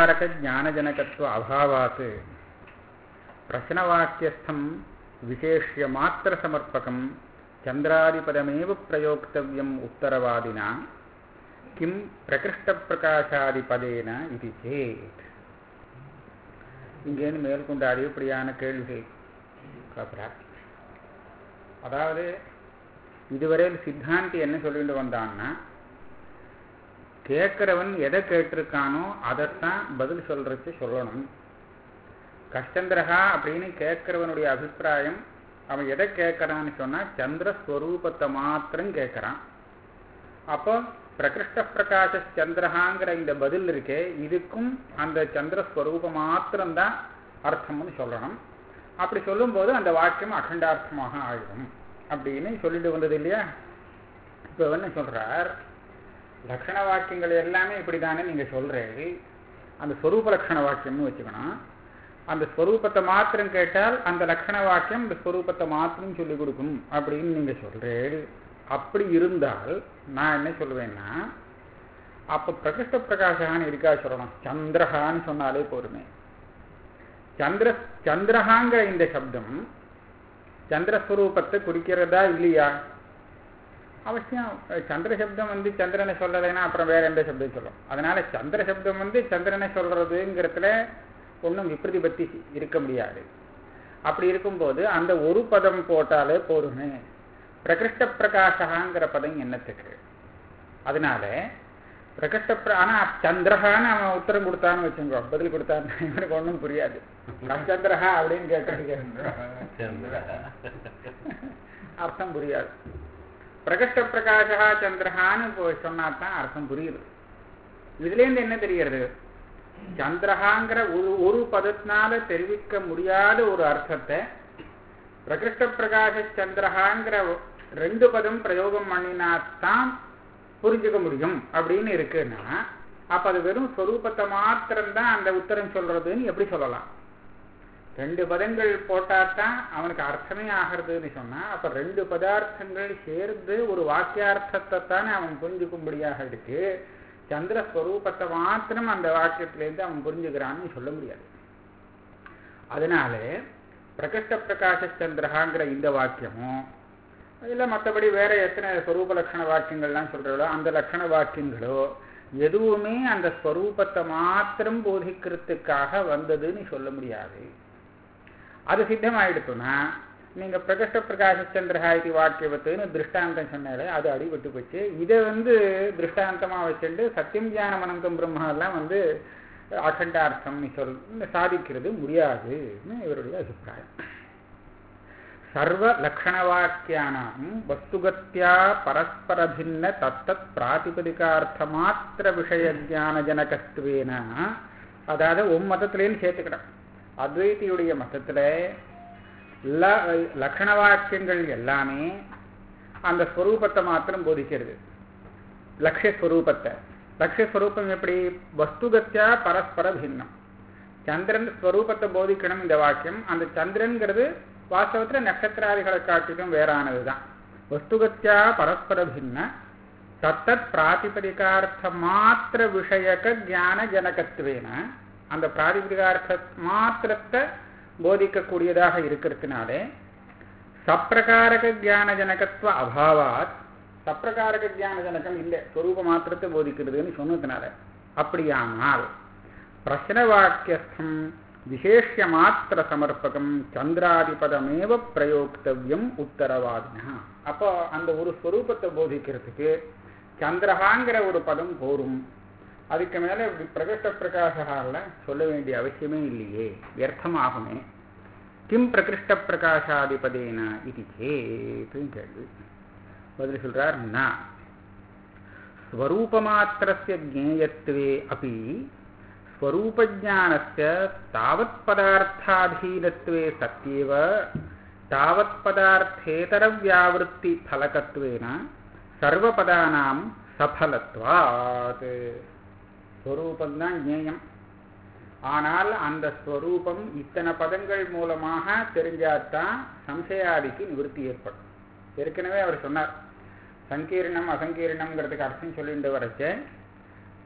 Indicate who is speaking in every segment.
Speaker 1: சப்பிரகாரக ஞானஜனகத்துவ அபாவாத் பிரச்சனவாக்கியஸ்தம் விசேஷ்ய மாத்திர சமர்ப்பகம் சந்திராதிபதமேவ பிரயோக்தவியம் உத்தரவாதினா கிம் பிரகிருஷ்டப்பிரகாசாதிபதேன இது சேத் இங்கேருந்து மேற்கொண்டு அதிகப்படியான கேள்விகள் கேட்கிறார் அதாவது இதுவரையில் சித்தாந்தி என்ன சொல்லிட்டு வந்தான்னா கேட்கிறவன் எதை கேட்டிருக்கானோ அதைத்தான் பதில் சொல்றதுக்கு சொல்லணும் கஷ்டந்திரகா அப்படின்னு கேட்கிறவனுடைய அபிப்பிராயம் அவன் எதை கேட்கறான்னு சொன்னா சந்திரஸ்வரூபத்தை மாத்திரம் கேட்கறான் அப்போ பிரகிருஷ்ட பிரகாச சந்திரகாங்கிற இந்த பதில் இருக்கே இதுக்கும் அந்த சந்திரஸ்வரூபம் மாத்திரம்தான் அர்த்தம்னு சொல்லணும் அப்படி சொல்லும்போது அந்த வாக்கியம் அகண்டார்த்தமாக ஆயிடும் அப்படின்னு சொல்லிட்டு வந்தது இல்லையா இப்போ என்ன சொல்றார் லக்ஷண வாக்கியங்கள் எல்லாமே இப்படி தானே நீங்கள் சொல்கிறீங்க அந்த ஸ்வரூப லக்ஷண வாக்கியம்னு வச்சுக்கணும் அந்த ஸ்வரூபத்தை மாத்திரம் கேட்டால் அந்த லக்ஷண வாக்கியம் இந்த ஸ்வரூபத்தை மாத்திரம் சொல்லிக் கொடுக்கும் அப்படின்னு நீங்கள் சொல்கிறீர்கள் அப்படி இருந்தால் நான் என்ன சொல்லுவேன்னா அப்போ பிரகிருஷ்ட பிரகாஷான்னு இருக்கா சொல்லணும் சந்திரஹான்னு சொன்னாலே போருமே சந்திர சந்திரஹாங்கிற இந்த சப்தம் சந்திரஸ்வரூபத்தை குறிக்கிறதா இல்லையா அவசியம் சந்திர சப்தம் வந்து சந்திரனை சொல்லலைன்னா அப்புறம் வேற எந்த சப்தம் சொல்லும் அதனால சந்திர சப்தம் வந்து சந்திரனை சொல்றதுங்கிறதுல ஒன்றும் விப்ரதிபத்தி இருக்க முடியாது அப்படி இருக்கும்போது அந்த ஒரு பதம் போட்டாலே போதுமே பிரகிருஷ்ட பிரகாஷகாங்கிற பதம் என்னத்துக்கு அதனால பிரகிருஷ்ட பிர ஆனா சந்திரகான்னு அவன் உத்தரம் கொடுத்தான்னு வச்சுக்கோ பதில் கொடுத்தான்னு இவனுக்கு ஒன்றும் புரியாது சந்திரஹா அப்படின்னு கேட்கறது அர்த்தம் புரியாது பிரகஷ்ட பிரகாஷா சந்திரஹான்னு சொன்னா தான் அர்த்தம் புரியுது இதுலேருந்து என்ன தெரிகிறது சந்திரஹாங்கிற ஒரு ஒரு பதத்தினால தெரிவிக்க முடியாத ஒரு அர்த்தத்தை பிரகிருஷ்ட பிரகாஷ சந்திரஹாங்கிற ரெண்டு பதம் பிரயோகம் பண்ணினாத்தான் புரிஞ்சுக்க முடியும் அப்படின்னு இருக்குன்னா அப்ப அது வெறும் ஸ்வரூபத்தை மாத்திரம்தான் அந்த உத்தரம் சொல்றதுன்னு எப்படி சொல்லலாம் ரெண்டு பதங்கள் போட்டாதான் அவனுக்கு அர்த்தமே ஆகிறதுன்னு சொன்னா அப்ப ரெண்டு பதார்த்தங்கள் சேர்ந்து ஒரு வாக்கியார்த்தத்தை தானே அவன் புரிஞ்சுக்கும்படியாக இருக்கு சந்திரஸ்வரூபத்தை மாத்திரம் அந்த வாக்கியத்திலேருந்து அவன் புரிஞ்சுக்கிறான்னு சொல்ல முடியாது அதனால பிரகஷ்ட பிரகாஷ சந்திரகாங்கிற இந்த வாக்கியமும் இல்லை மற்றபடி வேற எத்தனை ஸ்வரூப லட்சண வாக்கியங்கள்லாம் சொல்றதோ அந்த லட்சண வாக்கியங்களோ எதுவுமே அந்த ஸ்வரூபத்தை மாத்திரம் போதிக்கிறதுக்காக வந்ததுன்னு சொல்ல முடியாது அது சித்தமாயிடுத்துனா நீங்க பிரகஷ்ட பிரகாஷ சந்திரஹா இது வாக்கியவத்துன்னு திருஷ்டாந்தம் சொன்னாலே அது அடிபட்டு போச்சு இதை வந்து திருஷ்டாந்தமா வச்சுட்டு சத்தியம் ஞானம் அனந்தம் பிரம்மா எல்லாம் வந்து அகண்டார்த்தம்னு சொல் சாதிக்கிறது முடியாதுன்னு இவருடைய அபிப்பிராயம் சர்வ லக்ஷணவாக்கியானாம் வஸ்துகத்தியா பரஸ்பர பின்ன தத்தத் பிராதிபதிகார்த்த மாத்திர விஷய ஜான ஜனகத்துவேன அதாவது உம் மதத்திலேன்னு சேர்த்துக்கிறேன் அத்வைத்தியுடைய மதத்துல லக்ஷண வாக்கியங்கள் எல்லாமே அந்த ஸ்வரூபத்தை மாத்திரம் போதிக்கிறது லட்சியஸ்வரூபத்தை லட்சியஸ்வரூபம் எப்படி வஸ்துகத்தியா பரஸ்பர பின்னம் சந்திரன் ஸ்வரூபத்தை போதிக்கணும் இந்த வாக்கியம் அந்த சந்திரன்கிறது வாஸ்தவத்துல நட்சத்திராதிகளை காட்டிலும் வேறானது தான் வஸ்துகத்தியா பரஸ்பர பின்ன தத்தத் பிராதிபதிகார்த்த மாத்திர விஷயக்க ஜான ஜனகத்துவேன அந்த பிராதிபதிகார்த்த மாத்திரத்தை போதிக்கக்கூடியதாக இருக்கிறதுனாலே சப்பிரகாரக ஜான ஜனகத்துவ அபாவாத் சப்பிரகாரக ஜான ஜனகம் இல்லை ஸ்வரூப மாத்திரத்தை போதிக்கிறதுன்னு சொன்னதுனால அப்படியானால் பிரச்சன வாக்கியஸ்தம் விசேஷ மாத்திர சமர்ப்பகம் சந்திராதிபதமேவ பிரயோக்தவியம் உத்தரவாதினா அப்போ அந்த ஒரு ஸ்வரூபத்தை போதிக்கிறதுக்கு சந்திரகாங்கிற ஒரு பதம் போரும் அதுக்கு மேலே பிரகஷ்ட பிரகாசால சொல்ல வேண்டிய அவசியமே இல்லையே வியர்த்தமாகுமே கிம் பிரகிருஷ்ட பிரகாசாதிபதேன இது சேத்துன்னு கேள்வி பதில் சொல்றார் ந ஸ்வரூபமாத்திரஸ்ய ஜேயத்துவே அப்படி ஸ்வரூபஜானஸ்ய தாவத் பதார்த்தாதீனத்துவே சத்தியவ தாவத் பதார்த்தேதர வியாவிருத்தி ஃபலகத்துவேன சர்வபதானாம் சஃபலத்வாத் ஸ்வரூபந்தான் ஜேயம் ஆனால் அந்த ஸ்வரூபம் இத்தனை பதங்கள் மூலமாக தெரிஞ்சாதான் சம்சயாதிக்கு நிவர்த்தி ஏற்படும் ஏற்கனவே அவர் சொன்னார் சங்கீர்ணம் அசங்கீர்ணம்ங்கிறதுக்கு அர்த்தம் சொல்லிட்டு வரச்ச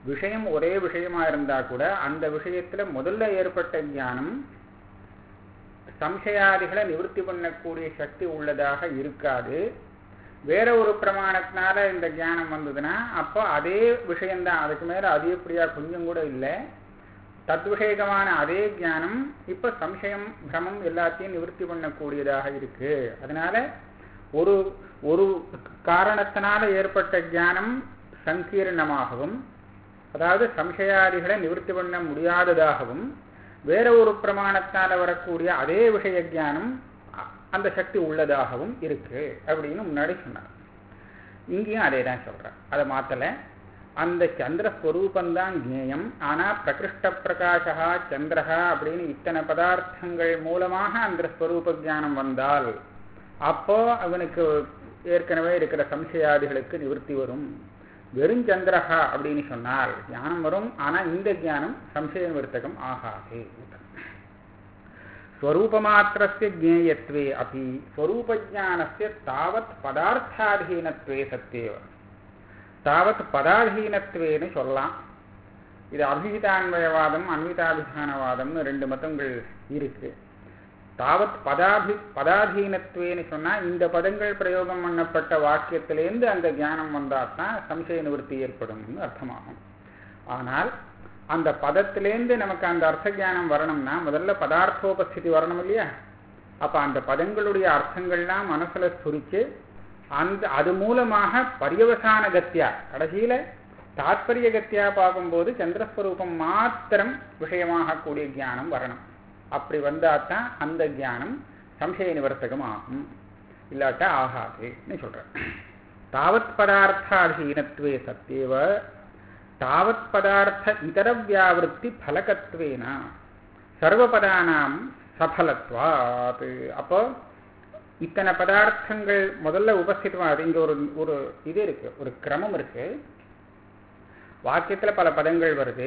Speaker 1: விஷயம் ஒரே விஷயமா இருந்தா கூட அந்த விஷயத்துல முதல்ல ஏற்பட்ட ஞானம் சம்சயாதிகளை நிவர்த்தி பண்ணக்கூடிய சக்தி உள்ளதாக இருக்காது வேற ஒரு பிரமாணத்தினால இந்த ஞானம் வந்ததுன்னா அப்போ அதே விஷயம்தான் அதுக்கு மேல அதிகப்படியா கொஞ்சம் கூட இல்லை தத்விஷேகமான அதே ஞானம் இப்ப சம்சயம் பிரமம் எல்லாத்தையும் நிவர்த்தி பண்ணக்கூடியதாக இருக்கு அதனால ஒரு ஒரு காரணத்தினால ஏற்பட்ட ஞானம் சங்கீர்ணமாகவும் அதாவது சம்சயாதிகளை நிவர்த்தி பண்ண முடியாததாகவும் வேற ஒரு பிரமாணத்தால வரக்கூடிய அதே விஷய ஞானம் அந்த சக்தி உள்ளதாகவும் இருக்கு அப்படின்னு முன்னாடி சொன்னார் இங்கேயும் அதே தான் சொல்றார் அதை மாத்தல அந்த சந்திரஸ்வரூபந்தான் ஜேயம் ஆனா பிரகிருஷ்ட பிரகாஷா சந்திரஹா அப்படின்னு இத்தனை பதார்த்தங்கள் மூலமாக அந்த ஸ்வரூப ஜானம் வந்தால் அப்போ அவனுக்கு ஏற்கனவே இருக்கிற சம்சயாதிகளுக்கு நிவர்த்தி வரும் வெறும் சந்திரஹா அப்படின்னு சொன்னால் ஞானம் வரும் ஆனா இந்த ஞானம் சம்சய நிவர்த்தகம் ஆகாது ஸ்வரூபமாத்திரஸ்ய ஜேயத்வே அப்படி ஸ்வரூபஜானஸ்ய தாவத் பதார்த்தாதீனத்வே சத்தியவ தாவத் பதாதீனத்வேன்னு சொல்லலாம் இது அபிஹிதான்வயவாதம் அன்விதாபிதானவாதம்னு ரெண்டு மதங்கள் இருக்கு தாவத் பதாபி பதாதீனத்வேன்னு சொன்னா இந்த பதங்கள் பிரயோகம் பண்ணப்பட்ட வாக்கியத்திலேருந்து அந்த ஞானம் வந்தால் தான் சம்சய நிவர்த்தி ஏற்படும்னு அர்த்தமாகும் ஆனால் அந்த பதத்திலேருந்து நமக்கு அந்த அர்த்த ஞானம் வரணும்னா முதல்ல பதார்த்தோபஸ்திதி வரணும் இல்லையா அப்ப அந்த பதங்களுடைய அர்த்தங்கள்லாம் மனசுல சுரிச்சு அந்த அது மூலமாக பரியவசான கத்தியா கடைசியில தாத்பரிய கத்தியா பார்க்கும்போது சந்திரஸ்வரூபம் மாத்திரம் விஷயமாக கூடிய ஞானம் வரணும் அப்படி வந்தா தான் அந்த ஞானம் சம்சய நிவர்த்தகம் ஆகும் இல்லாட்டா ஆகாதுன்னு சொல்றேன் தாவத் பதார்த்தாதீனத்வே சத்தியவ தாவத் பதார்த்த இதர வியாவிருத்தி பலகத்வேன சர்வபதானாம் சபலத்வாத் அப்போ இத்தனை பதார்த்தங்கள் முதல்ல உபஸ்திதமாக இங்க ஒரு ஒரு இது இருக்கு ஒரு கிரமம் இருக்கு வாக்கியத்துல பல பதங்கள் வருது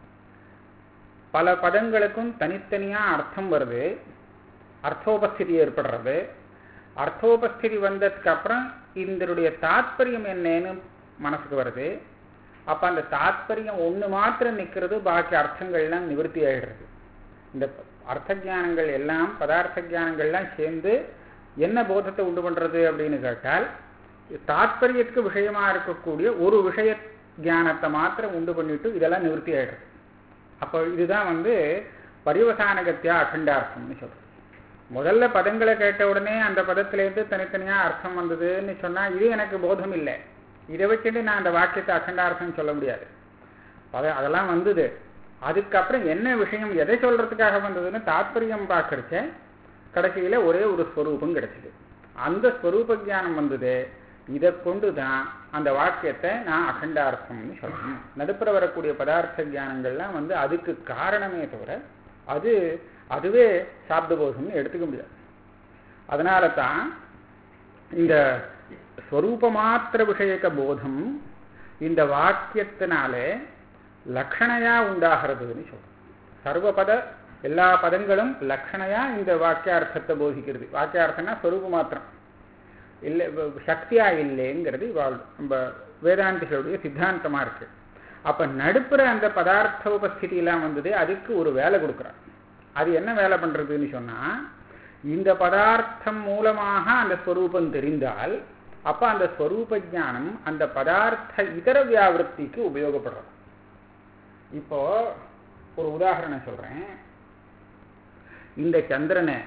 Speaker 1: பல பதங்களுக்கும் தனித்தனியா அர்த்தம் வருது அர்த்தோபஸ்திதி ஏற்படுறது அர்த்தோபஸ்திதி வந்ததுக்கு அப்புறம் இதனுடைய தாத்பரியம் என்னன்னு மனசுக்கு வருது அப்ப அந்த தாத்பரியம் ஒண்ணு மாத்திரம் நிக்கிறது பாக்கி அர்த்தங்கள்லாம் நிவர்த்தி ஆயிடுறது இந்த அர்த்த ஜானங்கள் எல்லாம் பதார்த்த ஜானங்கள்லாம் சேர்ந்து என்ன போதத்தை உண்டு பண்றது அப்படின்னு கேட்டால் தாத்பரியத்துக்கு விஷயமா இருக்கக்கூடிய ஒரு விஷய ஞானத்தை மாத்திரம் உண்டு பண்ணிட்டு இதெல்லாம் நிவர்த்தி ஆயிடுறது அப்போ இதுதான் வந்து பரிவசானகத்தியா அகண்டார்த்தம்னு சொல்றது முதல்ல பதங்களை கேட்ட உடனே அந்த பதத்திலேருந்து தனித்தனியா அர்த்தம் வந்ததுன்னு சொன்னா இது எனக்கு போதம் இல்லை இதை வச்சுட்டு நான் அந்த வாக்கியத்தை அகண்டார்த்தம் சொல்ல முடியாது பத அதெல்லாம் வந்தது அதுக்கப்புறம் என்ன விஷயம் எதை சொல்றதுக்காக வந்ததுன்னு தாத்பரியம் பார்க்கறச்ச கடைசியில ஒரே ஒரு ஸ்வரூபம் கிடைச்சிது அந்த ஸ்வரூப ஜானம் வந்தது இதை கொண்டு தான் அந்த வாக்கியத்தை நான் அகண்டார்த்தம்னு சொல்லணும் நடுப்புற வரக்கூடிய பதார்த்த ஜானங்கள்லாம் வந்து அதுக்கு காரணமே தவிர அது அதுவே சாப்தபோதம்னு எடுத்துக்க முடியாது அதனால தான் இந்த ஸ்வரூபமாத்திர விஷயக்க போதம் இந்த வாக்கியத்தினாலே லக்ஷணையா உண்டாகிறதுன்னு சொல்றோம் சர்வபத எல்லா பதங்களும் லக்ஷணையா இந்த வாக்கியார்த்தத்தை போதிக்கிறது வாக்கியார்த்தம்னா ஸ்வரூப மாத்திரம் இல்லை சக்தியா இல்லைங்கிறது நம்ம வேதாந்திகளுடைய சித்தாந்தமா இருக்கு அப்ப நடுப்புற அந்த பதார்த்த உபஸ்திதியெல்லாம் வந்தது அதுக்கு ஒரு வேலை கொடுக்குறான் அது என்ன வேலை பண்றதுன்னு சொன்னா இந்த பதார்த்தம் மூலமாக அந்த ஸ்வரூபம் தெரிந்தால் அப்ப அந்த ஸ்வரூப ஜானம் அந்த பதார்த்த இதர வியாவிருத்திக்கு உபயோகப்படுறது இப்போ ஒரு உதாரணம் சொல்றேன் இந்த சந்திரனை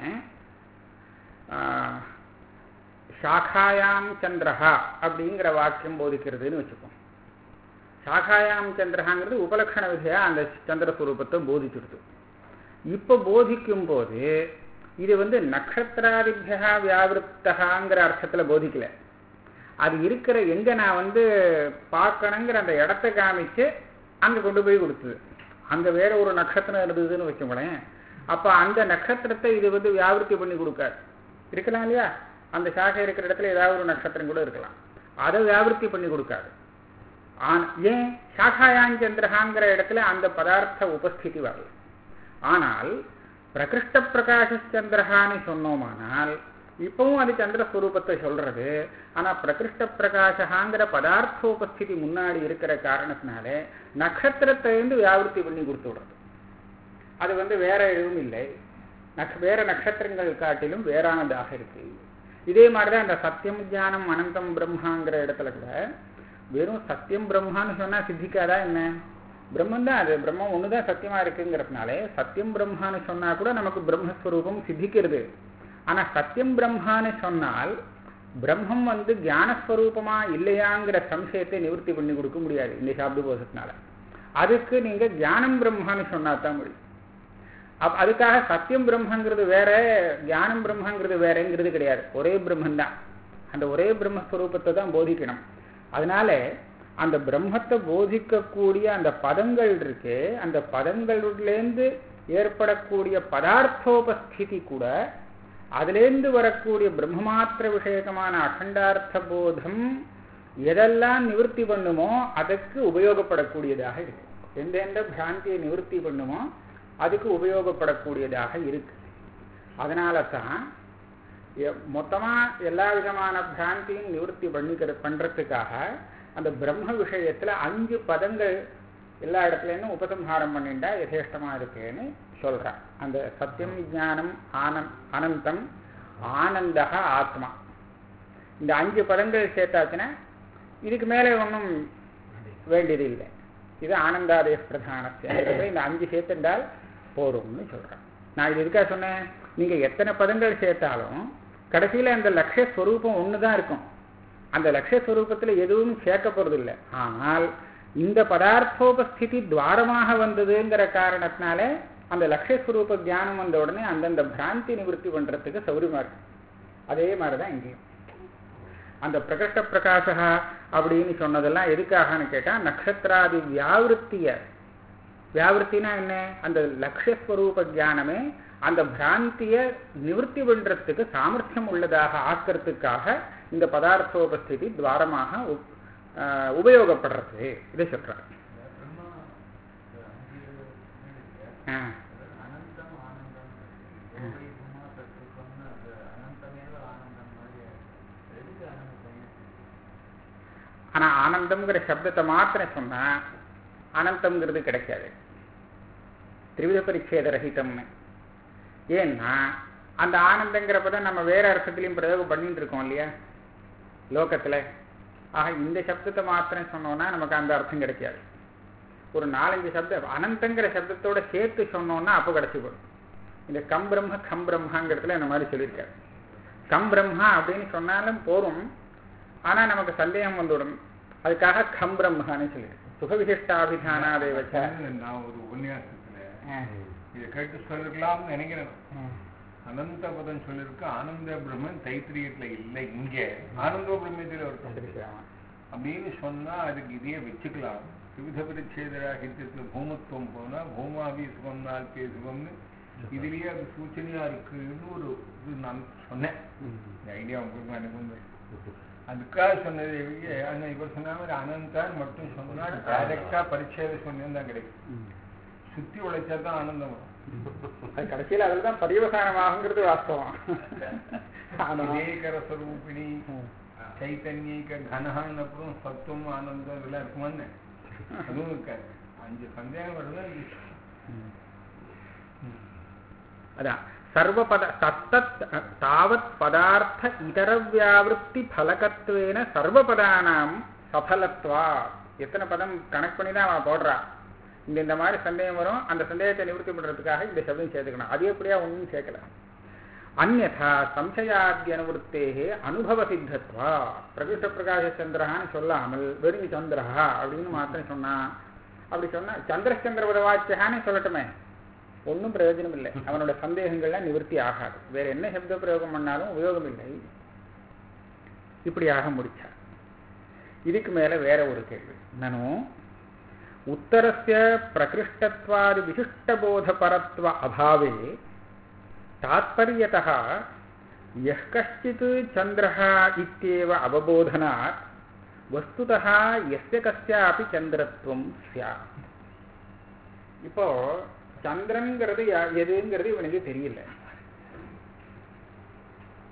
Speaker 1: சாகாயாம் சந்திரஹா அப்படிங்கிற வாக்கியம் போதிக்கிறதுன்னு வச்சுப்போம் சாகாயாம் சந்திரஹாங்கிறது உபலக்ஷண விதையா அந்த சந்திரஸ்வரூபத்தை போதிச்சுடுது இப்போ போதிக்கும் போது இது வந்து நட்சத்திராதிபியா வியாவிருத்தகாங்கிற அர்த்தத்துல போதிக்கல அது இருக்கிற எங்க நான் வந்து பார்க்கணுங்கிற அந்த இடத்த காமிச்சு அங்க கொண்டு போய் கொடுத்தது அங்க வேற ஒரு நட்சத்திரம் இருந்ததுன்னு வச்சுக்கோங்களேன் அப்ப அந்த நட்சத்திரத்தை இது வந்து வியாவிருத்தி பண்ணி கொடுக்காது இருக்கலாம் இல்லையா அந்த சாகை இருக்கிற இடத்துல ஏதாவது ஒரு நட்சத்திரம் கூட இருக்கலாம் அதை வியாவிருத்தி பண்ணி கொடுக்காது ஏன் சாகாயாஞ்சந்திரகாங்கிற இடத்துல அந்த பதார்த்த உபஸ்திதி வரல ஆனால் பிரகிருஷ்ட பிரகாஷ சந்திரகான்னு சொன்னோமானால் இப்பவும் அது சந்திரஸ்வரூபத்தை சொல்றது ஆனா பிரகிருஷ்ட பிரகாசகாங்கிற பதார்த்தோபஸ்திதி முன்னாடி இருக்கிற காரணத்தினால நட்சத்திரத்தை வந்து வியாவிருத்தி பண்ணி கொடுத்து விடுறது அது வந்து வேற எதுவும் இல்லை நக்ஷ வேற நட்சத்திரங்கள் காட்டிலும் வேறானதாக இருக்கு இதே மாதிரிதான் இந்த சத்தியம் ஞானம் அனந்தம் பிரம்மாங்கிற இடத்துல கூட வெறும் சத்தியம் பிரம்மான்னு சொன்னா சித்திக்காதா என்ன பிரம்மன் தான் அது பிரம்மம் ஒண்ணுதான் சத்தியமா இருக்குங்கிறதுனாலே சத்தியம் பிரம்மான்னு சொன்னா கூட நமக்கு பிரம்மஸ்வரூபம் சித்திக்கிறது ஆனா சத்தியம் பிரம்மான்னு சொன்னால் பிரம்மம் வந்து ஞானஸ்வரூபமா இல்லையாங்கிற சம்சயத்தை நிவர்த்தி பண்ணி கொடுக்க முடியாது இந்த சாப்து போசத்தினால அதுக்கு நீங்க ஞானம் பிரம்மான்னு சொன்னா தான் முடியும் அப் அதுக்காக சத்தியம் பிரம்மங்கிறது வேற ஞானம் பிரம்மங்கிறது வேறங்கிறது கிடையாது ஒரே பிரம்மன் தான் அந்த ஒரே பிரம்மஸ்வரூபத்தை தான் போதிக்கணும் அதனால அந்த பிரம்மத்தை போதிக்கக்கூடிய அந்த பதங்கள் இருக்கு அந்த பதங்களிலேருந்து ஏற்படக்கூடிய பதார்த்தோபஸ்திதி கூட அதிலேருந்து வரக்கூடிய பிரம்மமாத்திர விஷயகமான அகண்டார்த்த போதம் எதெல்லாம் நிவர்த்தி பண்ணுமோ அதற்கு உபயோகப்படக்கூடியதாக இருக்கு எந்த எந்த பிராந்தியை நிவர்த்தி பண்ணுமோ அதுக்கு உபயோகப்படக்கூடியதாக இருக்கு அதனால தான் மொத்தமா எல்லா விதமான பிராந்தியும் நிவர்த்தி பண்ணிக்கிற பண்றதுக்காக அந்த பிரம்ம விஷயத்துல அஞ்சு பதங்கள் எல்லா இடத்துலயும் உபசம்ஹாரம் பண்ணிண்டா யதேஷ்டமா இருக்குன்னு சொல்றான் அந்த சத்தியம் விஜானம் ஆனம் அனந்தம் ஆனந்தக ஆத்மா இந்த அஞ்சு பதங்கள் சேர்த்தாச்சுன்னா இதுக்கு மேலே ஒன்றும் வேண்டியது இல்லை இது ஆனந்தாதேஷ பிரதானத்தை இந்த அஞ்சு சேர்த்துண்டால் போரும்னு சொல்றேன் நான் இது எதுக்காக சொன்னேன் நீங்க எத்தனை பதங்கள் சேர்த்தாலும் கடைசியில அந்த லட்சிய ஸ்வரூபம் ஒண்ணுதான் இருக்கும் அந்த லட்சிய ஸ்வரூபத்துல எதுவும் சேர்க்க போறது இல்லை ஆனால் இந்த பதார்த்தோபஸ்திதி துவாரமாக வந்ததுங்கிற காரணத்தினால அந்த லட்சிய ஸ்வரூப தியானம் வந்த உடனே அந்தந்த பிராந்தி நிவர்த்தி பண்றதுக்கு சௌரியமா இருக்கு அதே மாதிரிதான் இங்கேயும் அந்த பிரகஷ்ட பிரகாசா அப்படின்னு சொன்னதெல்லாம் எதுக்காகன்னு கேட்டா நட்சத்திராதி வியாவிருத்திய வியாவிருத்தினா என்ன அந்த லட்சியஸ்வரூப ஜானமே அந்த பிராந்திய நிவர்த்தி பண்றதுக்கு சாமர்த்தியம் உள்ளதாக ஆக்கிறதுக்காக இந்த பதார்த்தோபஸ்திதி துவாரமாக உபயோகப்படுறது இதை சொல்றார் ஆனா ஆனந்தம்ங்கிற சப்தத்தை மாத்திரம் சொன்னா அனந்தம்ங்கிறது கிடைக்காது திரிவித பரிச்சேத ரஹிதம்னு ஏன்னா அந்த ஆனந்தங்கிறப்ப தான் நம்ம வேற அர்த்தத்திலையும் பிரயோகம் பண்ணிட்டு இருக்கோம் இல்லையா லோகத்துல ஆக இந்த சப்தத்தை மாத்திரம் சொன்னோம்னா நமக்கு அந்த அர்த்தம் கிடைக்காது ஒரு நாலஞ்சு சப்தம் அனந்தங்கிற சப்தத்தோட சேர்த்து சொன்னோம்னா அப்போ கிடைச்சி போடும் இந்த கம் பிரம்ம கம் பிரம்மாங்கிறதுல இந்த மாதிரி சொல்லியிருக்காரு கம் பிரம்மா அப்படின்னு சொன்னாலும் போரும் ஆனா நமக்கு சந்தேகம் வந்துவிடும் அதுக்காக கம் பிரம்மான்னு சொல்லியிருக்கு சுகவிசிஷ்டாபிதானாதை வச்ச
Speaker 2: நான் ஒரு உபன்யாசத்துல இதை கேட்டு சொல்லிருக்கலாம்னு நினைக்கிறேன் அனந்த பதம் சொல்லிருக்கு ஆனந்த பிரம்மன் தைத்திரியத்துல இல்லை இங்க ஆனந்த பிரம்மத்துல இருக்கும் அப்படின்னு சொன்னா அதுக்கு இதையே வச்சுக்கலாம் விவித பரிச்சேதராகித்யத்துல பூமத்துவம் போனா பூமாவி சுகம் நாள்கே சுகம்னு இதுலயே அது சூச்சனையா இருக்குன்னு ஒரு இது நான் சொன்னேன் இந்த ஐடியா உங்களுக்கு அனுபவம் அதுக்காக சொன்னது ஆனா இவர் சொன்ன மாதிரி அனந்தான் மட்டும் சொன்னா டைரக்டா பரிச்சேத சொன்னேன்னு தான் கிடைக்கும் சுத்தி உழைச்சா தான் ஆனந்தம் வரும்
Speaker 1: அது கடைசியில் அதில் தான் பரிவசானமாகுங்கிறது வாஸ்தவம்
Speaker 2: ஏகரசரூபிணி சைத்தன்யக்க கனகான்னு அப்புறம் சத்துவம் ஆனந்தம் இதெல்லாம் இருக்குமான்னு அதுவும் இருக்காது அஞ்சு சந்தேகம் வருது
Speaker 1: அதான் சர்வபத தத்தத் தாவத் பதார்த்த இதர வியாவிருத்தி பலகத்துவேன சர்வபதானாம் சபலத்வா எத்தனை பதம் கணக்கு பண்ணி தான் அவன் போடுறா இந்த இந்த மாதிரி சந்தேகம் வரும் அந்த சந்தேகத்தை நிவர்த்தி பண்றதுக்காக இந்த சப்தம் சேர்த்துக்கணும் அது எப்படியா ஒன்றும் சேர்க்கல அந்நா சம்சயாதி அனுவருத்தேகே அனுபவ சித்தத்வா பிரகிருஷ்ட பிரகாச சந்திரஹான்னு சொல்லாமல் வெறும் சந்திரஹா அப்படின்னு மாத்திரம் சொன்னா அப்படி சொன்னா சந்திரச்சந்திரபத வாக்கியகான்னு சொல்லட்டுமே ஒன்றும் பிரயோஜனம் இல்லை அவனோட சந்தேகங்கள்லாம் நிவர்த்தி ஆகாது வேற என்ன சப்த பிரயோகம் பண்ணாலும் உபயோகம் இல்லை இப்படியாக முடிச்சார் இதுக்கு மேல வேற ஒரு கேள்வி நானும் உத்தரஸ்ய பிரகிருஷ்டத்வாதி விசிஷ்டபோதபரத்வ அபாவே தாத்பரியतः यः कश्चित् चन्द्रः इत्येव अवबोधनात् वस्तुतः यस्य कस्यापि चन्द्रत्वं स्यात् இப்போ சந்திரன்கிறது யா- எதுங்கிறது இவனுக்கு தெரியல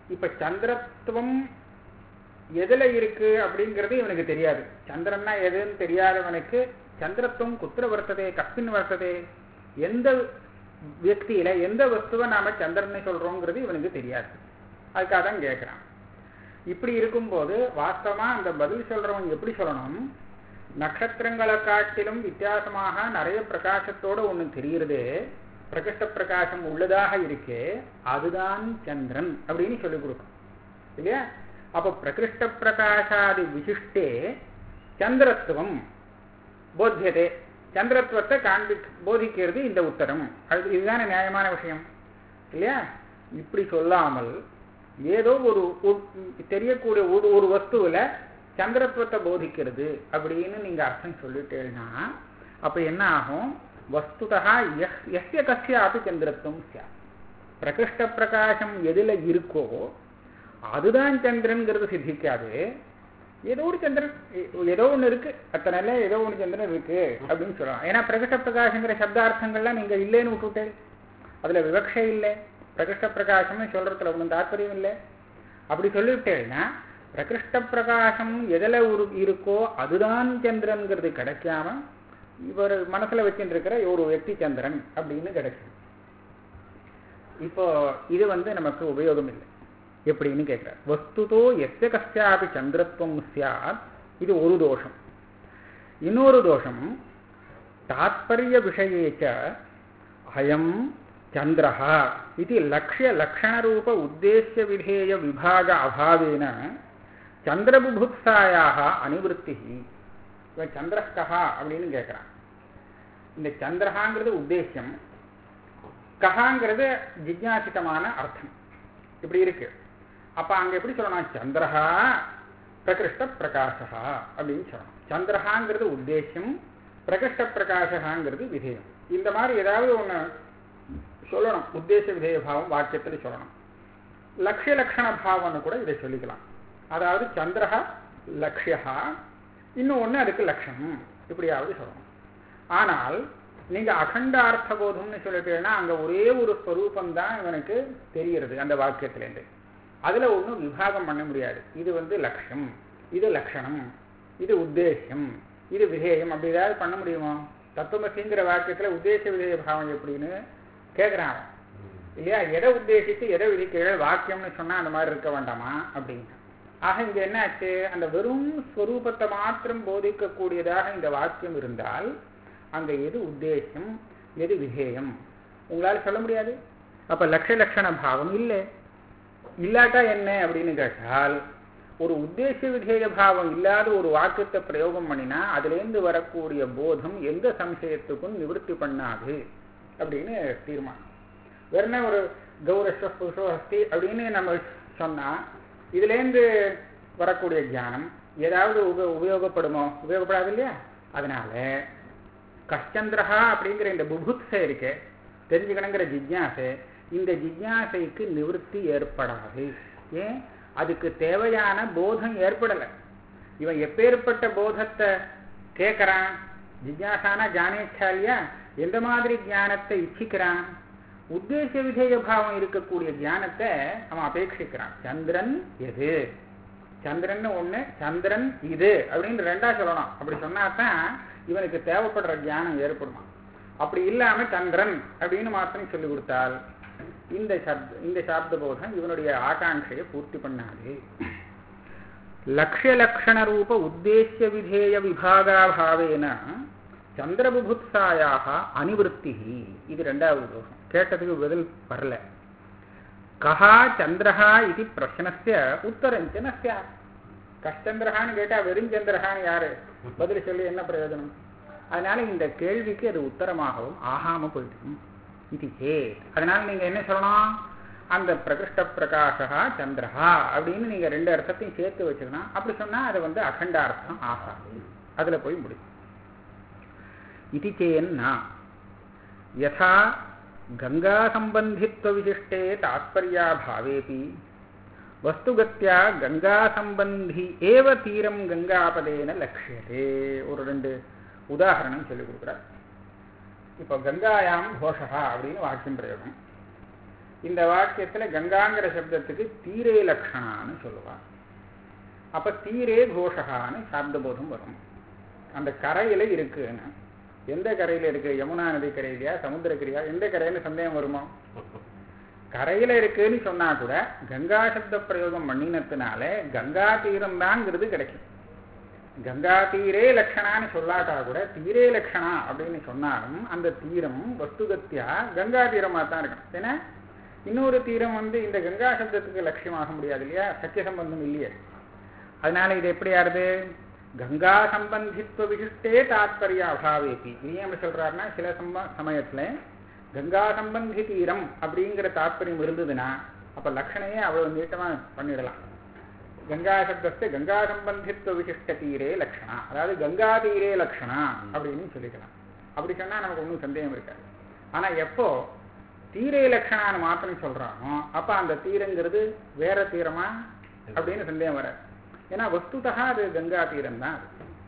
Speaker 1: இப்ப சந்திரத்துவம் எதுல இருக்கு அப்படிங்கிறது இவனுக்கு தெரியாது சந்திரன்னா எதுன்னு தெரியாதவனுக்கு சந்திரத்துவம் குத்திர வர்த்ததே கஸ்மின் வர்த்ததே எந்த வியக்தியில எந்த வஸ்துவை நாம சந்திரன்னு சொல்றோங்கிறது இவனுக்கு தெரியாது அதுக்காக தான் கேட்கிறான் இப்படி இருக்கும்போது வாஸ்தவமா அந்த பதில் சொல்றவன் எப்படி சொல்லணும் நட்சத்திரங்களை காட்டிலும் வித்தியாசமாக நிறைய பிரகாசத்தோட ஒண்ணு தெரியுறது பிரகிருஷ்ட பிரகாசம் உள்ளதாக இருக்கே அதுதான் சந்திரன் அப்படின்னு சொல்லி கொடுக்கும் இல்லையா அப்போ பிரகிருஷ்ட பிரகாசாதி விசிஷ்டே சந்திரத்துவம் போத்தியதே சந்திரத்துவத்தை காண்பி போதிக்கிறது இந்த உத்தரம் அது இதுதானே நியாயமான விஷயம் இல்லையா இப்படி சொல்லாமல் ஏதோ ஒரு ஒரு- தெரியக்கூடிய ஒரு ஒரு வஸ்துவில் சந்திரத்துவத்தை போதிக்கிறது அப்படின்னு நீங்க அர்த்தம் சொல்லிட்டேன்னா அப்ப என்ன ஆகும் வஸ்துதா எஸ் எஸ்ய கஸ்யாபி சந்திரத்துவம் சார் பிரகிருஷ்ட பிரகாசம் எதுல இருக்கோ அதுதான் சந்திரன்கிறது சித்திக்காது ஏதோ ஒரு சந்திரன் ஏ- ஏதோ ஒண்ணு இருக்கு அத்தனைல ஏதோ ஒன்று சந்திரன் இருக்கு அப்படின்னு சொல்லலாம் ஏன்னா பிரகிருஷ்ட பிரகாசங்கிற சப்தார்த்தங்கள்லாம் நீங்க இல்லைன்னு விட்டுட்டே அதுல விவக்ஷை இல்லை பிரகிருஷ்ட பிரகாசம்னு சொல்றதுல ஒன்றும் தாற்பயம் இல்லை அப்படி சொல்லிவிட்டேன்னா பிரகிருஷ்ட பிரகாசம் எதுல ஒரு இருக்கோ அதுதான் சந்திரன்கிறது கிடைக்காம இவர் மனசுல வச்சுட்டு இருக்கிற ஒரு வெட்டி சந்திரன் அப்படின்னு கிடைக்கும் இப்போ இது வந்து நமக்கு உபயோகம் இல்லை எப்படின்னு கேட்கிறார் வஸ்துதோ எஸ்ய கஸ்யாபி சந்திரத்துவம் சியாத் இது ஒரு தோஷம் இன்னொரு தோஷம் தாத்பரிய விஷயேச்ச அயம் சந்திரः இது லக்ஷ்ய லக்ஷணரூப உத்தேசிய விதேய விபாக அபாவேன சந்திரபுபுத்சாயாக அனிவருத்தி இவன் சந்திரஸ்கஹா அப்படின்னு கேட்குறான் இந்த சந்திரஹாங்கிறது உத்தேசியம் கஹாங்கிறது ஜிக்ஞாசிதமான அர்த்தம் இப்படி இருக்கு அப்ப அங்க எப்படி சொல்லணும் சந்திரஹா பிரகிருஷ்ட பிரகாசா அப்படின்னு சொல்லணும் சந்திரஹாங்கிறது உத்தேசியம் பிரகிருஷ்ட பிரகாசகாங்கிறது விதேயம் இந்த மாதிரி ஏதாவது ஒண்ணு சொல்லணும் உத்தேச விதேய பாவம் வாக்கியத்தில் சொல்லணும் லக்ஷ்ய லக்ஷண பாவம்னு கூட இதை சொல்லிக்கலாம் அதாவது சந்திரஹா லக்ஷ்யா இன்னும் ஒண்ணு அதுக்கு லட்சணம் இப்படியாவது சொல்லணும் ஆனால் நீங்க அகண்ட அர்த்த போதம்னு சொல்லிட்டீங்கன்னா அங்க ஒரே ஒரு ஸ்வரூபம் தான் இவனுக்கு தெரிகிறது அந்த வாக்கியத்திலேருந்து அதுல ஒன்றும் விபாகம் பண்ண முடியாது இது வந்து லட்சியம் இது லட்சணம் இது உத்தேசியம் இது விதேயம் அப்படி ஏதாவது பண்ண முடியுமோ தத்துவமசிங்கிற வாக்கியத்துல உத்தேச விதேய பாவம் எப்படின்னு கேட்குறான் அவன். இல்லையா எதை உத்தேசித்து எதை விதிக்கிற வாக்கியம்னு சொன்னா அந்த மாதிரி இருக்க வேண்டாமா அப்படின்னு ஆக இங்க என்ன ஆச்சு அந்த வெறும் ஸ்வரூபத்தை மாத்திரம் போதிக்கக்கூடியதாக இந்த வாக்கியம் இருந்தால் அங்க எது உத்தேசம் எது விதேயம் உங்களால சொல்ல முடியாது அப்ப லட்ச லட்சண பாவம் இல்லை இல்லாட்டா என்ன அப்படின்னு கேட்டால் ஒரு உத்தேச விதேய பாவம் இல்லாத ஒரு வாக்கியத்தை பிரயோகம் பண்ணினா அதுலேருந்து வரக்கூடிய போதம் எந்த சம்சயத்துக்கும் நிவர்த்தி பண்ணாது அப்படின்னு தீர்மானம் வேற என்ன ஒரு கௌரஸ்வ புருஷோ அஸ்தி அப்படின்னு நம்ம சொன்னா இதுலேருந்து வரக்கூடிய ஞானம் ஏதாவது உப உபயோகப்படுமோ உபயோகப்படாது இல்லையா அதனால கஷ்டந்திரஹா அப்படிங்கிற இந்த புபுத்சை இருக்கே தெரிஞ்சுக்கணுங்கிற ஜிக்ஞாசை இந்த ஜிக்ஞாசைக்கு நிவர்த்தி ஏற்படாது ஏன் அதுக்கு தேவையான போதம் ஏற்படலை இவன் எப்பேற்பட்ட போதத்தை கேட்கறான் ஜிக்ஞாசானா ஜானேச்சா இல்லையா எந்த மாதிரி ஞானத்தை இச்சிக்கிறான் உத்தேச விதேய பாவம் இருக்கக்கூடிய ஞானத்தை அவன் அபேட்சிக்கிறான் சந்திரன் எது சந்திரன் ஒண்ணு சந்திரன் இது அப்படின்னு ரெண்டா சொல்லணும் அப்படி சொன்னாதான் இவனுக்கு தேவைப்படுற ஞானம் ஏற்படுமா அப்படி இல்லாம சந்திரன் அப்படின்னு மாத்திரம் சொல்லி கொடுத்தால் இந்த சப்த இந்த சாப்த போதம் இவனுடைய ஆகாங்கையை பூர்த்தி பண்ணாது லக்ஷ்ய லக்ஷண ரூப உத்தேசிய விதேய விபாகாபாவேன சந்திரபுபுத்சாயாக அனிவருத்தி இது ரெண்டாவது தோஷம் கேட்டதுக்கு பதில் வரல கஹா சந்திரஹா இது பிரச்சனஸ்ய உத்தரஞ்ச நஸ்யா கஷ்டந்திரஹான்னு கேட்டா வெறுஞ்சந்திரஹான்னு யாரு பதில் சொல்லி என்ன பிரயோஜனம் அதனால இந்த கேள்விக்கு அது உத்தரமாகவும் ஆகாம போயிடும் இது சேத் அதனால நீங்க என்ன சொல்லணும் அந்த பிரகிருஷ்ட பிரகாஷா சந்திரஹா அப்படின்னு நீங்க ரெண்டு அர்த்தத்தையும் சேர்த்து வச்சுக்கணும் அப்படி சொன்னா அது வந்து அகண்ட அர்த்தம் ஆகாது அதுல போய் முடியும் இது சேன்னா யதா கங்கா சம்பந்தித்வ விசிஷ்டே தாத்பர்யாபாவேபி வஸ்துகத்தியா கங்கா சம்பந்தி ஏவ தீரம் கங்காபதேன லட்சியதே ஒரு ரெண்டு உதாரணம் சொல்லி கொடுக்குறார் இப்போ கங்காயாம் கோஷா அப்படின்னு வாக்கியம் பிரயோகம் இந்த வாக்கியத்துல கங்காங்கிற சப்தத்துக்கு தீரே லக்ஷணான்னு சொல்லுவாங்க அப்ப தீரே கோஷகான்னு சாப்தபோதம் வரும் அந்த கரையில இருக்குன்னு எந்த கரையில இருக்கு யமுனா நதி கரையிலையா சமுத்திரக்கரையா எந்த கரையில சந்தேகம் வருமோ கரையில இருக்குன்னு சொன்னா கூட கங்கா சப்த பிரயோகம் பண்ணினத்தினால கங்கா தீரம் தான்ங்கிறது கிடைக்கும் கங்கா தீரே லட்சணான்னு சொல்லாட்டா கூட தீரே லட்சணா அப்படின்னு சொன்னாலும் அந்த தீரம் வஸ்துகத்தியா கங்கா தீரமா தான் இருக்கணும் ஏன்னா இன்னொரு தீரம் வந்து இந்த கங்கா சப்தத்துக்கு லட்சியமாக முடியாது இல்லையா சத்திய சம்பந்தம் இல்லையே அதனால இது எப்படி ஆறுது கங்கா சம்பந்தித்துவ விசிஷ்டே தாத்பரிய அபாவேதி இது ஏன் எப்படி சொல்றாருன்னா சில சம்ப சமயத்துல கங்கா சம்பந்தி தீரம் அப்படிங்கிற தாத்பரியம் இருந்ததுன்னா அப்ப லட்சணையே அவ்வளவு நீட்டமா பண்ணிடலாம் கங்கா சப்தத்தை கங்கா சம்பந்தித்துவ விசிஷ்ட தீரே லட்சணா அதாவது கங்கா தீரே லட்சணா அப்படின்னு சொல்லிக்கலாம் அப்படி சொன்னா நமக்கு ஒன்றும் சந்தேகம் இருக்காது ஆனா எப்போ தீரே லட்சணான்னு மாத்திரம் சொல்றானோ அப்ப அந்த தீரங்கிறது வேற தீரமா அப்படின்னு சந்தேகம் வராது ஏன்னா வஸ்துதா அது கங்கா தீரம் தான்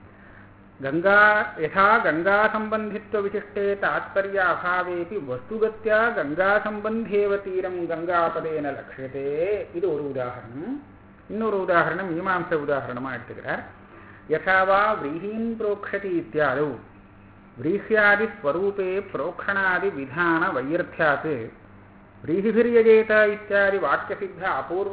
Speaker 1: கங்கா யதா கங்கா சம்பந்தித்துவ விசிஷ்டே தாத்பரிய அபாவேபி வஸ்துகத்தியா கங்கா சம்பந்தேவ தீரம் கங்காபதேன லட்சியதே இது ஒரு உதாரணம் இன்னொரு உதாரணம் மீமாம்ச உதாரணமா எடுத்துக்கிறார் யசாவா விரீஹீன் புரோக்ஷதி இத்தியாதௌ व्रीह्यादि स्वरूपे प्रोक्षणादि विधान वैयर्थ्यात् व्रीहिभिर्यजेत इत्यादि वाक्यसिद्ध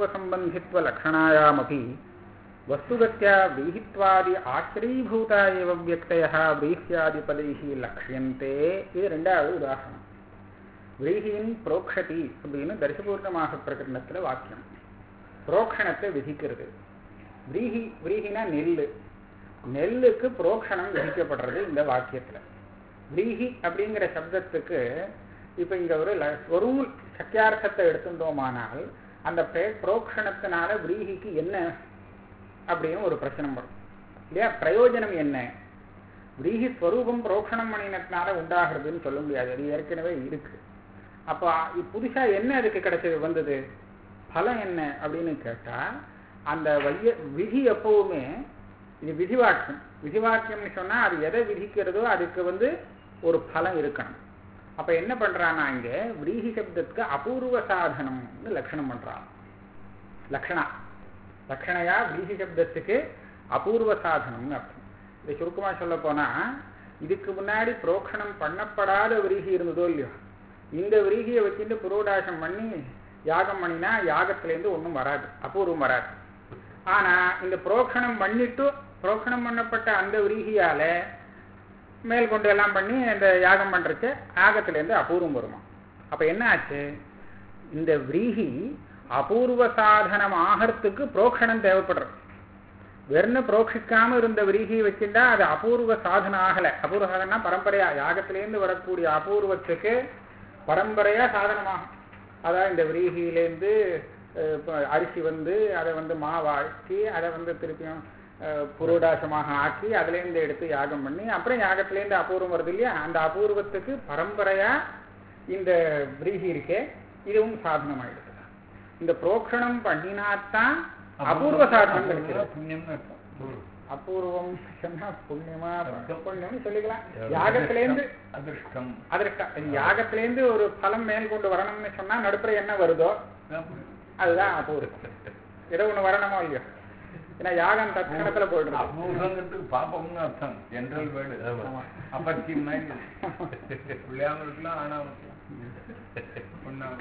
Speaker 1: अपूर्वसम्बन्धित्वलक्षणायामपि वस्तुगत्या व्रीहित्वादि आश्रयीभूता एव व्यक्तयः व्रीह्यादिपदैः लक्ष्यन्ते இது ரெண்டாவது உதாரணம் விரீஹியின் புரோக்ஷதி அப்படின்னு தரிசபூர்ணமாக பிரகடனத்தில் வாக்கியம் புரோக்ஷணத்தை விதிக்கிறது விரீஹி விரீஹினா நெல்லு நெல்லுக்கு புரோக்ஷணம் விதிக்கப்படுறது இந்த வாக்கியத்துல விரீஹி அப்படிங்கிற சப்தத்துக்கு இப்ப இங்க ஒரு ல- ஒரு சக்கியார்த்தத்தை எடுத்துட்டோமானால் அந்த பிரே- புரோக்ஷணத்தினால விரீஹிக்கு என்ன அப்படின்னு ஒரு பிரச்சனை வரும் இல்லையா பிரயோஜனம் என்ன விரீஹி ஸ்வரூபம் புரோக்ஷணம் பண்ணினத்தினால உண்டாகிறதுன்னு சொல்ல முடியாது அது ஏற்கனவே இருக்கு அப்போ இ- புதுசா என்ன அதுக்கு கிடைச்சது வந்தது பலம் என்ன அப்படின்னு கேட்டா அந்த வைய விதி எப்பவுமே இது விதிவாக்கியம் விதிவாக்கியம்னு சொன்னா அது எதை விதிக்கிறதோ அதுக்கு வந்து ஒரு பலம் இருக்கணும் அப்ப என்ன பண்றான்னா இங்க விரீஹி சப்தத்துக்கு அபூர்வ சாதனம்னு லட்சணம் பண்றான் லக்ஷணா லக்ஷணையா விரீஹி சப்தத்துக்கு அபூர்வ சாதனம்னு அர்த்தம் இதை சுருக்கமா சொல்ல போனா இதுக்கு முன்னாடி புரோக்ஷணம் பண்ணப்படாத விரீகி இருந்ததோ இல்லையோ இந்த விரீகியை வச்சுட்டு புரோடாசம் பண்ணி யாகம் பண்ணினா யாகத்திலேருந்து ஒண்ணும் வராது அபூர்வம் வராது ஆனா இந்த புரோக்ஷணம் பண்ணிட்டு புரோக்ஷணம் பண்ணப்பட்ட அந்த விரீகியால மேல் கொண்டு எல்லாம் பண்ணி இந்த யாகம் பண்றச்சு யாகத்திலேருந்து அபூர்வம் வருமா அப்ப என்ன ஆச்சு இந்த விரீகி அபூர்வ சாதனம் ஆகிறதுக்கு புரோக்ஷணம் தேவைப்படுறது வெறும் புரோக்ஷிக்காம இருந்த விரீகியை வச்சுட்டா அது அபூர்வ சாதனம் ஆகல அபூர்வ சாதனா பரம்பரையா யாகத்திலேருந்து வரக்கூடிய அபூர்வத்துக்கு பரம்பரையா சாதனமாகும் அதான் இந்த விரீகியிலேருந்து அஹ், இப்ப அரிசி வந்து அதை வந்து மாவாக்கி அதை வந்து திருப்பியும் அஹ், புரோடாசமாக ஆக்கி அதுலேருந்து எடுத்து யாகம் பண்ணி அப்புறம் யாகத்திலேருந்து அபூர்வம் வருது இல்லையா அந்த அபூர்வத்துக்கு பரம்பரையா இந்த விரீகி இருக்கே இதுவும் சாதனம் ஆயிடுது இந்த புரோக்ஷணம் பண்ணினாத்தான் அபூர்வ சாதனம் கிடைக்கிறது
Speaker 2: புண்ணியம்னு அர்த்தம்
Speaker 1: அபூர்வம் சொன்னா புண்ணியமா புண்ணியம்னு சொல்லிக்கலாம் யாகத்திலேருந்து
Speaker 2: அதிர்ஷ்டம்
Speaker 1: அதிர்ஷ்டம் இது யாகத்திலேருந்து ஒரு பலம் மேல் கொண்டு வரணும்னு சொன்னா நடுப்புற என்ன வருதோ
Speaker 2: அதான் புண்ணியம்.
Speaker 1: அதுதான் அபூர்வம் ஏதோ ஒண்ணு வரணுமோ இல்லையோ ஏன்னா யாகம் தற்கணத்துல போயிடுறது
Speaker 2: அபூர்வங்கிறதுக்கு பாப்பம்னு அர்த்தம் ஜென்ரல் வேர்டு
Speaker 1: ஆமா.
Speaker 2: அப்பத்தியம் மாதிரி பிள்ளையாம இருக்கலாம் ஆனாம இருக்கலாம் பொண்ணாம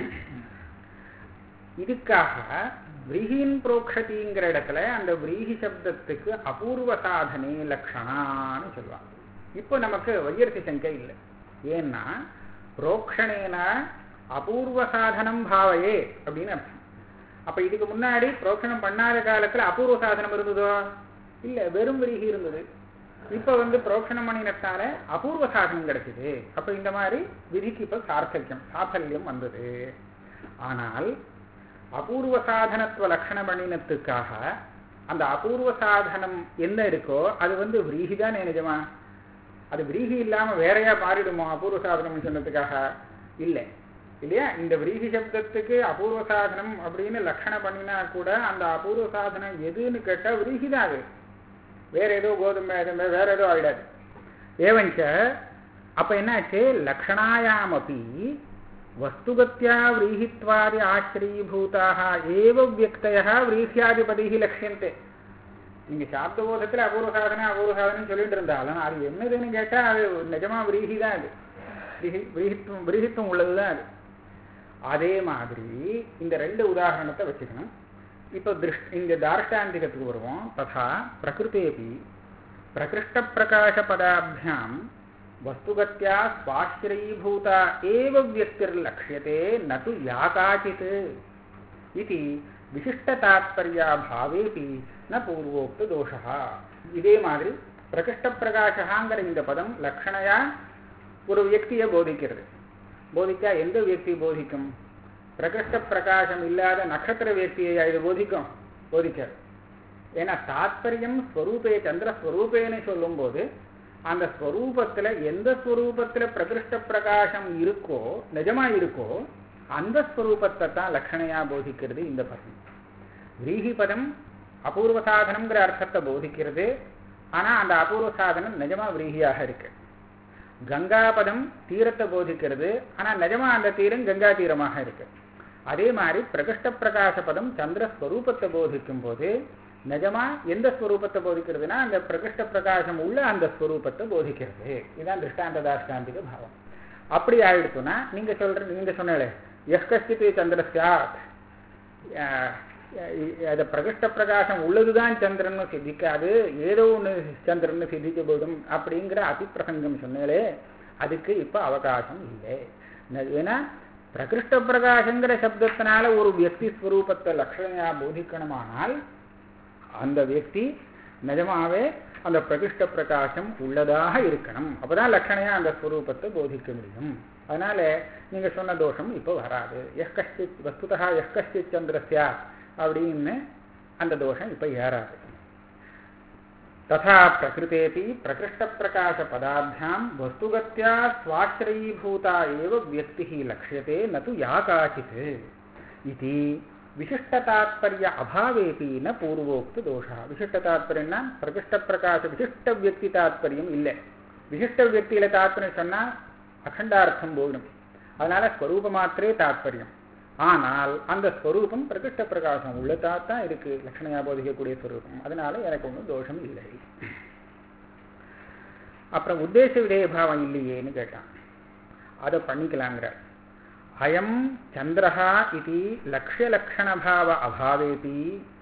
Speaker 1: இதுக்காக விரீஹின் புரோக்ஷதிங்கிற இடத்துல அந்த விரீஹி சப்தத்துக்கு அபூர்வ சாதனை லக்ஷணான்னு சொல்லுவாங்க இப்போ நமக்கு வையர்த்தி சங்கை இல்லை ஏன்னா புரோக்ஷணேன அபூர்வ சாதனம் பாவையே அப்படின்னு அர்த்தம் அப்ப இதுக்கு முன்னாடி புரோக்ஷணம் பண்ணாத காலத்துல அபூர்வ சாதனம் இருந்ததோ இல்ல வெறும் விரிகி இருந்தது இப்ப வந்து புரோக்ஷணம் பண்ணினத்தால அபூர்வ சாதனம் கிடைச்சது அப்ப இந்த மாதிரி விதிக்கு இப்ப சார்த்தக்கியம் சாஃபல்யம் வந்தது ஆனால் அபூர்வ சாதனத்துவ லட்சண பண்ணினத்துக்காக அந்த அபூர்வ சாதனம் என்ன இருக்கோ அது வந்து விரீஹி தானே நிஜமா அது விரீஹி இல்லாம வேறையா மாறிடுமோ அபூர்வ சாதனம் சொன்னதுக்காக இல்லை இல்லையா இந்த விரீஹி சப்தத்துக்கு அபூர்வ சாதனம் அப்படின்னு லட்சணம் பண்ணினா கூட அந்த அபூர்வ சாதனம் எதுன்னு கேட்டா விரீஹி தான் அது வேற ஏதோ கோதுமை எதுவுமே வேற ஏதோ ஆயிடாது ஏவஞ்ச அப்ப என்னாச்சு லக்ஷணாயாமப்பி வஸ்துகத்தியா விரீஹித்வாதி ஆச்சரியபூதாக ஏவ வியக்தயா விரீஹியாதிபதிகி லட்சியந்தே நீங்க சாப்த போதத்துல அபூர்வ சாதனை அபூர்வ சாதனை சொல்லிட்டு இருந்தாலும் அது என்னதுன்னு கேட்டா அது நிஜமா விரீஹி தான் அது விரீஹி விரீஹித்துவம் விரீஹித்துவம் உள்ளதுதான் அது அதே மாதிரி இந்த ரெண்டு உதாரணத்தை வச்சுக்கணும் இப்போ திருஷ் இங்க தார்ஷ்டாந்திகத்துக்கு வருவோம் ததா பிரகிருத்தேபி பிரகிருஷ்ட பிரகாச பதாபியாம் வஸ்துகத்தியா ஸ்வாஸ்ரயீபூதா ஏவ வியக்திர்லக்ஷ்யते न तु या काचित् इति விசிஷ்டதாத்பர்யாபாவேபி ந பூர்வோக்த தோஷா இதே மாதிரி பிரகிருஷ்ட பிரகாசகாங்கிற இந்த பதம் லக்ஷணையா ஒரு வியக்தியை போதிக்கிறது போதிச்சா எந்த வியக்தி போதிக்கும் பிரகிருஷ்ட பிரகாசம் இல்லாத நட்சத்திர வியக்தியை இது போதிக்கும் போதிக்காது ஏன்னா தாத்பரியம் ஸ்வரூபே சந்திர ஸ்வரூபேன்னு சொல்லும்போது அந்த ஸ்வரூபத்துல எந்த ஸ்வரூபத்துல பிரகிருஷ்ட பிரகாசம் இருக்கோ நிஜமா இருக்கோ அந்த ஸ்வரூபத்தை தான் லட்சணையா போதிக்கிறது இந்த பதம் விரீஹி பதம் அபூர்வ சாதனம்ங்கிற அர்த்தத்தை போதிக்கிறது ஆனா அந்த அபூர்வ சாதனம் நிஜமா விரீகியாக இருக்கு கங்கா பதம் தீரத்தை போதிக்கிறது ஆனா நிஜமா அந்த தீரம் கங்கா தீரமாக இருக்கு அதே மாதிரி பிரகிருஷ்ட பிரகாச பதம் சந்திர ஸ்வரூபத்தை போதிக்கும் போது நிஜமா எந்த ஸ்வரூபத்தை போதிக்கிறதுனா அந்த பிரகிருஷ்ட பிரகாசம் உள்ள அந்த ஸ்வரூபத்தை போதிக்கிறது இதுதான் திருஷ்டாந்த தாஷ்டாந்திக பாவம் அப்படி ஆயிடுச்சுன்னா நீங்க சொல்ற நீங்க சொன்னாலே எஸ்கஸ்தித்து சந்திர சாத் அது பிரகிருஷ்ட பிரகாசம் உள்ளதுதான் சந்திரன் சித்திக்காது ஏதோ ஒன்று சந்திரன் சித்திக்க போதும் அப்படிங்கிற அதிப்பிரசங்கம் சொன்னாலே அதுக்கு இப்ப அவகாசம் இல்லை ஏன்னா பிரகிருஷ்ட பிரகாசங்கிற சப்தத்தினால ஒரு வியக்தி ஸ்வரூபத்தை லட்சணையா போதிக்கணுமானால் அந்த வியக்தி நிஜமாவே அந்த பிரகிருஷ்ட பிரகாசம் உள்ளதாக இருக்கணும் அப்பதான் லட்சணையா அந்த ஸ்வரூபத்தை போதிக்க முடியும் அதனால நீங்க சொன்ன தோஷம் இப்போ வராது எஸ்கஷ்டித் வஸ்துதா எஸ்கஷ்டித் சந்திரஸ்யா அப்படின்னு அந்த தோஷம் இப்ப ஏறாது ததா பிரகிருத்தேபி பிரகிருஷ்ட பிரகாச பதாபியாம் வஸ்துகத்தியா ஸ்வாசிரயீபூதா ஏவ வியக்தி லட்சியते न तु या काचित् इति விசிஷ்டதாத்பரிய அபாவேபி ந பூர்வோக்து தோஷா விசிஷ்டதாத்பரியம்னா பிரகிருஷ்ட பிரகாச விசிஷ்ட வியக்தி தாத்பரியம் இல்லை விசிஷ்ட வியக்தியில தாத்பரியம் சொன்னா அகண்டார்த்தம் போயிடும் அதனால ஸ்வரூப மாத்திரே தாத்பரியம் ஆனால் அந்த ஸ்வரூபம் பிரகிருஷ்ட பிரகாசம் உள்ளதா தான் இருக்கு லட்சணையா போதிக்கக்கூடிய ஸ்வரூபம் அதனால எனக்கு ஒன்றும் தோஷம் இல்லை அப்புறம் உத்தேச விடய பாவம் இல்லையேன்னு கேட்டான் அதை பண்ணிக்கலாங்கிற அயம் சந்திரஹா இது லக்ஷ்யலக்ஷணபாவ அபாவேபி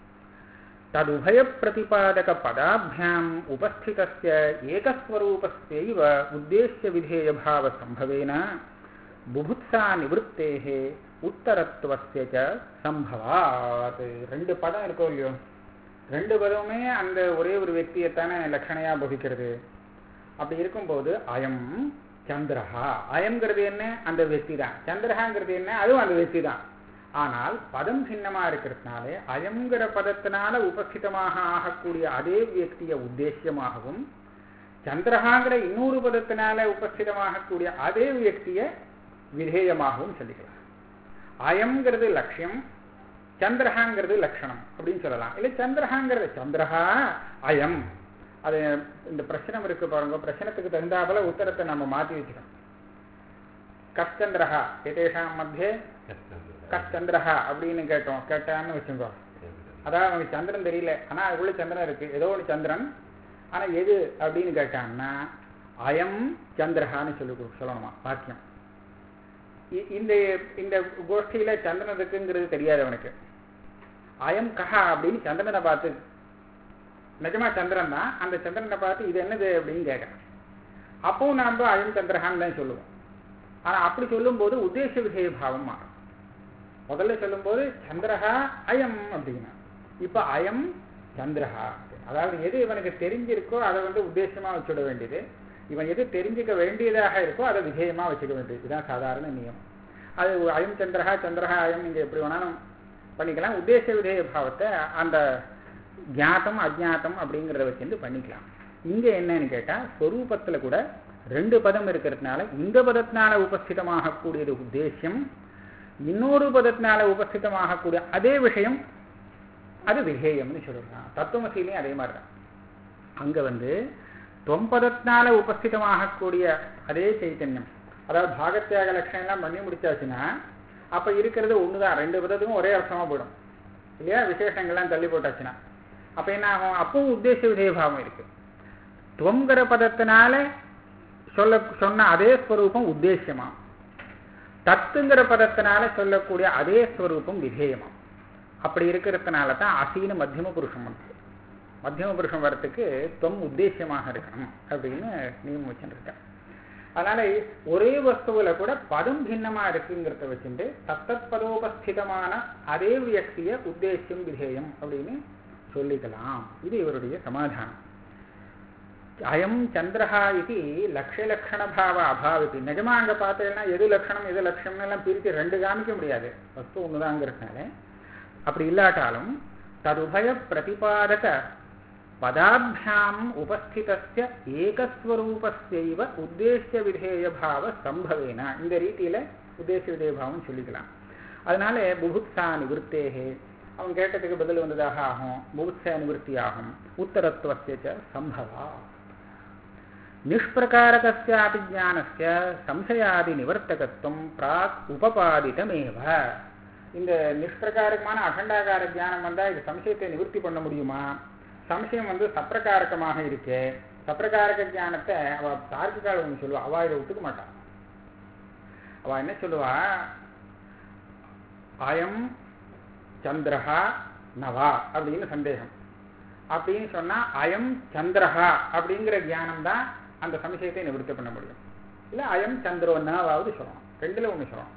Speaker 1: ததுபய பிரதிபாதக பதாபியாம் உபஸ்திதஸ்ய ஏகஸ்வரூபஸ்யைவ உத்தேசிய விதேய பாவ சம்பவேன புபுத்சா நிவృత్తேः உத்தரத்துவஸ்ய ச சம்பவாத் ரெண்டு பதம் இருக்கோ இல்லையோ ரெண்டு பதமுமே அந்த ஒரே ஒரு వ్యక్తిயைத்தானே லட்சணையா போதிக்கிறது அப்படி இருக்கும்போது அயம் சந்திரஹா அயம்ங்கிறது என்ன அந்த வெற்றி தான் சந்திரஹாங்கிறது என்ன அதுவும் அந்த வெற்றி தான் ஆனால் பதம் சின்னமா இருக்கிறதுனாலே அயம்ங்கிற பதத்தினால உபஸ்திதமாக ஆகக்கூடிய அதே வியக்திய உத்தேசியமாகவும் சந்திரஹாங்கிற இன்னொரு பதத்தினால உபஸ்திதமாகக்கூடிய அதே வியக்திய விதேயமாகவும் சொல்லிக்கலாம் அயம்ங்கிறது லட்சியம் சந்திரஹாங்கிறது லட்சணம் அப்படின்னு சொல்லலாம் இல்லை சந்திரஹாங்கிறது சந்திரஹா அயம் அது இந்த பிரச்சனம் இருக்கு பாருங்க பிரச்சனத்துக்கு தகுந்தாப்புல உத்தரத்தை நம்ம மாத்தி வச்சுக்கணும் கஷ்சந்திரஹா எதேஷாம் மத்தியே கஷ்சந்திரஹா அப்படின்னு கேட்டோம் கேட்டான்னு வச்சுக்கோ அதாவது அவனுக்கு சந்திரன் தெரியல ஆனா அதுக்குள்ள சந்திரன் இருக்கு ஏதோ ஒரு சந்திரன் ஆனா எது அப்படின்னு கேட்டான்னா அயம் சந்திரஹான்னு சொல்லி கொடு- சொல்லணுமா வாக்கியம் இ- இந்த இந்த கோஷ்டியில சந்திரன் இருக்குங்கிறது தெரியாது அவனுக்கு அயம் கஹா அப்படின்னு சந்திரனை பார்த்து நிஜமா சந்திரன் தான் அந்த சந்திரனை பார்த்து இது என்னது அப்படின்னு கேட்கறேன் அப்போ நாம அயம் சந்திரஹான்னு தான் சொல்லுவோம் ஆனா அப்படி சொல்லும்போது உத்தேச விதேய பாவம் மாறும் முதல்ல சொல்லும்போது சந்திரஹா அயம் அப்படின்னா இப்ப அயம் சந்திரஹா அதாவது எது இவனுக்கு தெரிஞ்சிருக்கோ அதை வந்து உத்தேசமா வச்சுட வேண்டியது இவன் எது தெரிஞ்சுக்க வேண்டியதாக இருக்கோ அதை விதேயமா வச்சுக்க வேண்டியது இதுதான் சாதாரண நியமம் அது அயம் சந்திரஹா சந்திரஹா அயம் நீங்க எப்படி வேணாலும் பண்ணிக்கலாம் உத்தேச விதேய பாவத்தை அந்த ஞாத்தம் அஜ்ஞாத்தம் அப்படிங்கிறத வச்சிருந்து பண்ணிக்கலாம் இங்க என்னன்னு கேட்டா ஸ்வரூபத்துல கூட ரெண்டு பதம் இருக்கிறதுனால இந்த பதத்தினால உபஸ்திதமாகக்கூடியது உத்தேசியம் இன்னொரு பதத்தினால உபஸ்திதமாகக்கூடிய அதே விஷயம் அது விதேயம்னு சொல்லலாம் தத்துவமசிலையும் அதே மாதிரி தான் அங்க வந்து தொம்பதத்தினால உபஸ்திதமாகக்கூடிய அதே சைத்தன்யம் அதாவது பாகத்தியாக லட்சணம் எல்லாம் பண்ணி முடிச்சாச்சுன்னா அப்ப இருக்கிறது ஒண்ணுதான் ரெண்டு விதத்துக்கும் ஒரே அர்த்தமா போயிடும் இல்லையா விசேஷங்கள்லாம் தள்ளி போட்டாச்சுன்னா அப்ப என்ன ஆகும் அப்பவும் உத்தேச விதேபாவம் இருக்கு துவங்கிற பதத்தினால சொல்ல சொன்ன அதே ஸ்வரூபம் உத்தேசியமா தத்துங்கிற பதத்தினால சொல்லக்கூடிய அதே ஸ்வரூபம் விதேயமா அப்படி இருக்கிறதுனால தான் அசீன மத்தியம புருஷம் வந்து மத்தியம புருஷம் வரத்துக்கு தொம் உத்தேசியமாக இருக்கணும் அப்படின்னு நியமம் வச்சுருக்கேன் அதனால ஒரே வஸ்துவில கூட பதம் பின்னமா இருக்குங்கிறத வச்சுட்டு தத்தத் பதோபஸ்திதமான அதே வியக்திய உத்தேசியம் விதேயம் அப்படின்னு சொல்லிக்கலாம் இது இவருடைய சமாதானம் அயம் சந்திரஹா இது லட்சிய லட்சண பாவ அபாவித்து நிஜமா அங்க பார்த்தீங்கன்னா எது லட்சணம் எது லட்சணம் எல்லாம் பிரித்து ரெண்டு காமிக்க முடியாது வஸ்து ஒண்ணுதாங்கிறதுனால அப்படி இல்லாட்டாலும் ததுபய பிரதிபாதக பதாபியாம் உபஸ்திதஸ்ய ஏகஸ்வரூபஸ்யைவ உத்தேசிய விதேய பாவ சம்பவேன இந்த ரீதியில உத்தேசிய விதேய பாவம் சொல்லிக்கலாம் அதனால புபுத்சா நிவர்த்தேகே அவன் கேட்டதுக்கு பதில் வந்ததாக ஆகும் புபுத்சா நிவர்த்தி ஆகும் உத்தரத்துவஸ்ய சம்பவா நிஷ்பிரகாரகஸ்யாபி ஞானஸ்ய சம்சயாதி நிவர்த்தகத்துவம் பிராக் உபபாதிதமேவ இந்த நிஷ்பிரகாரகமான அகண்டாகார ஞானம் வந்தா இது சம்சயத்தை நிவர்த்தி பண்ண முடியுமா சம்சயம் வந்து சப்பிரகாரகமாக இருக்கே சப்பிரகாரக ஞானத்தை அவ தார்க்கிகால ஒன்று சொல்லுவா அவ இதை ஒத்துக்க மாட்டான் அவ என்ன சொல்லுவா அயம் சந்திரஹா நவா அப்படின்னு சந்தேகம் அப்படின்னு சொன்னா அயம் சந்திரஹா அப்படிங்கிற ஞானம் தான் அந்த சம்சயத்தை நிவர்த்தி பண்ண முடியும் இல்ல அயம் சந்திரோ நவாவது சொல்லணும் ரெண்டுல ஒண்ணு சொல்லணும்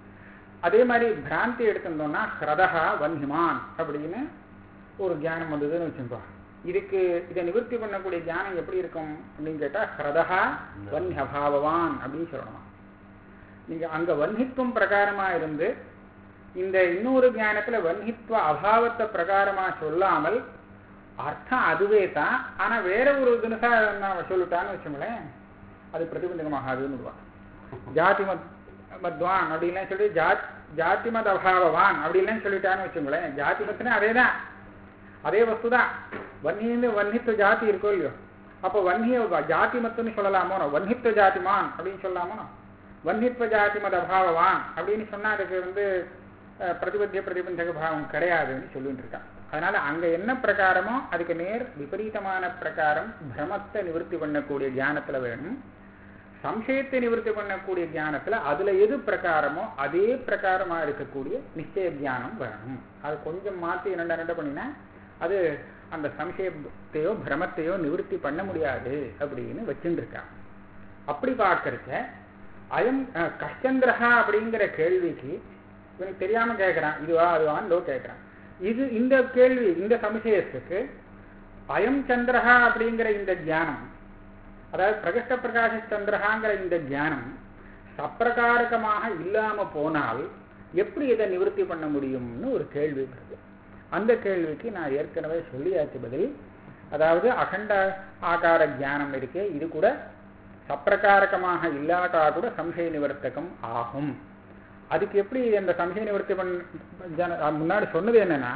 Speaker 1: அதே மாதிரி பிராந்தி எடுத்திருந்தோம்னா ஹிரதஹா வன்ஹிமான் அப்படின்னு ஒரு ஞானம் வந்ததுன்னு வச்சுக்கோ இதுக்கு இதை நிவர்த்தி பண்ணக்கூடிய ஞானம் எப்படி இருக்கும் அப்படின்னு கேட்டா ஹிரதஹா வன்ஹபாவவான் அப்படின்னு சொல்லணும் நீங்க அங்க வன்னித்துவம் பிரகாரமா இருந்து இந்த இன்னொரு ஞானத்துல வன்னித்துவ அபாவத்தை பிரகாரமா சொல்லாமல் அர்த்தம் அதுவே தான் ஆனா வேற ஒரு தினசா நான் சொல்லிட்டான்னு வச்சுங்களேன் அது பிரதிபந்தகமாகாதுன்னு ஜாதி மத் மத்வான் அப்படின்லாம் சொல்லி ஜாத் ஜாதி மத அபாவவான் அப்படின்லாம் சொல்லிட்டான்னு வச்சுங்களேன் ஜாதி மத்துனா அதே தான் அதே வஸ்து தான் வன்னியிருந்து வன்னித்துவ ஜாதி இருக்கோ இல்லையோ அப்போ வன்னிய ஜாதி மத்துன்னு சொல்லலாமோ வன்னித்துவ ஜாதிமான் அப்படின்னு சொல்லலாமோ வன்னித்துவ ஜாதி மத அபாவவான் அப்படின்னு சொன்னா அதுக்கு வந்து பிரதிபத்திய பிரதிபந்தக பாவம் கிடையாதுன்னு சொல்லிட்டு இருக்கான் அதனால அங்க என்ன பிரகாரமோ அதுக்கு நேர் விபரீதமான பிரகாரம் பிரமத்தை நிவர்த்தி பண்ணக்கூடிய ஞானத்துல வேணும் சம்சயத்தை நிவர்த்தி பண்ணக்கூடிய ஞானத்துல அதுல எது பிரகாரமோ அதே பிரகாரமா இருக்கக்கூடிய நிச்சய ஞானம் வேணும் அது கொஞ்சம் மாத்தி ரெண்ட ரெண்ட பண்ணினா அது அந்த சம்சயத்தையோ பிரமத்தையோ நிவர்த்தி பண்ண முடியாது அப்படின்னு வச்சுட்டு இருக்கான் அப்படி பார்க்கறச்ச அயம் கஷ்டந்திரஹா அப்படிங்கிற கேள்விக்கு இவனுக்கு தெரியாம கேட்கிறான் இதுவா அதுவான்னு கேட்கிறான் இது இந்த கேள்வி இந்த சம்சயத்துக்கு அயம் சந்திரஹா அப்படிங்கிற இந்த ஞானம் அதாவது பிரகஷ்ட பிரகாச சந்திரஹாங்கிற இந்த ஞானம் சப்பிரகாரகமாக இல்லாம போனால் எப்படி இதை நிவர்த்தி பண்ண முடியும்னு ஒரு கேள்வி வருது அந்த கேள்விக்கு நான் ஏற்கனவே சொல்லியாச்சு பதில் அதாவது அகண்ட ஆகார ஞானம் இருக்கே இது கூட சப்பிரகாரகமாக இல்லாட்டா கூட சம்சய நிவர்த்தகம் ஆகும் அதுக்கு எப்படி அந்த சம்சய நிவர்த்தி பண்ண முன்னாடி சொன்னது என்னன்னா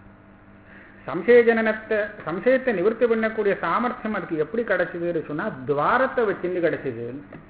Speaker 1: சம்சய ஜனனத்தை சம்சயத்தை நிவர்த்தி பண்ணக்கூடிய சாமர்த்தியம் அதுக்கு எப்படி கிடைச்சதுன்னு சொன்னா துவாரத்தை வச்சுட்டு கிடைச்சது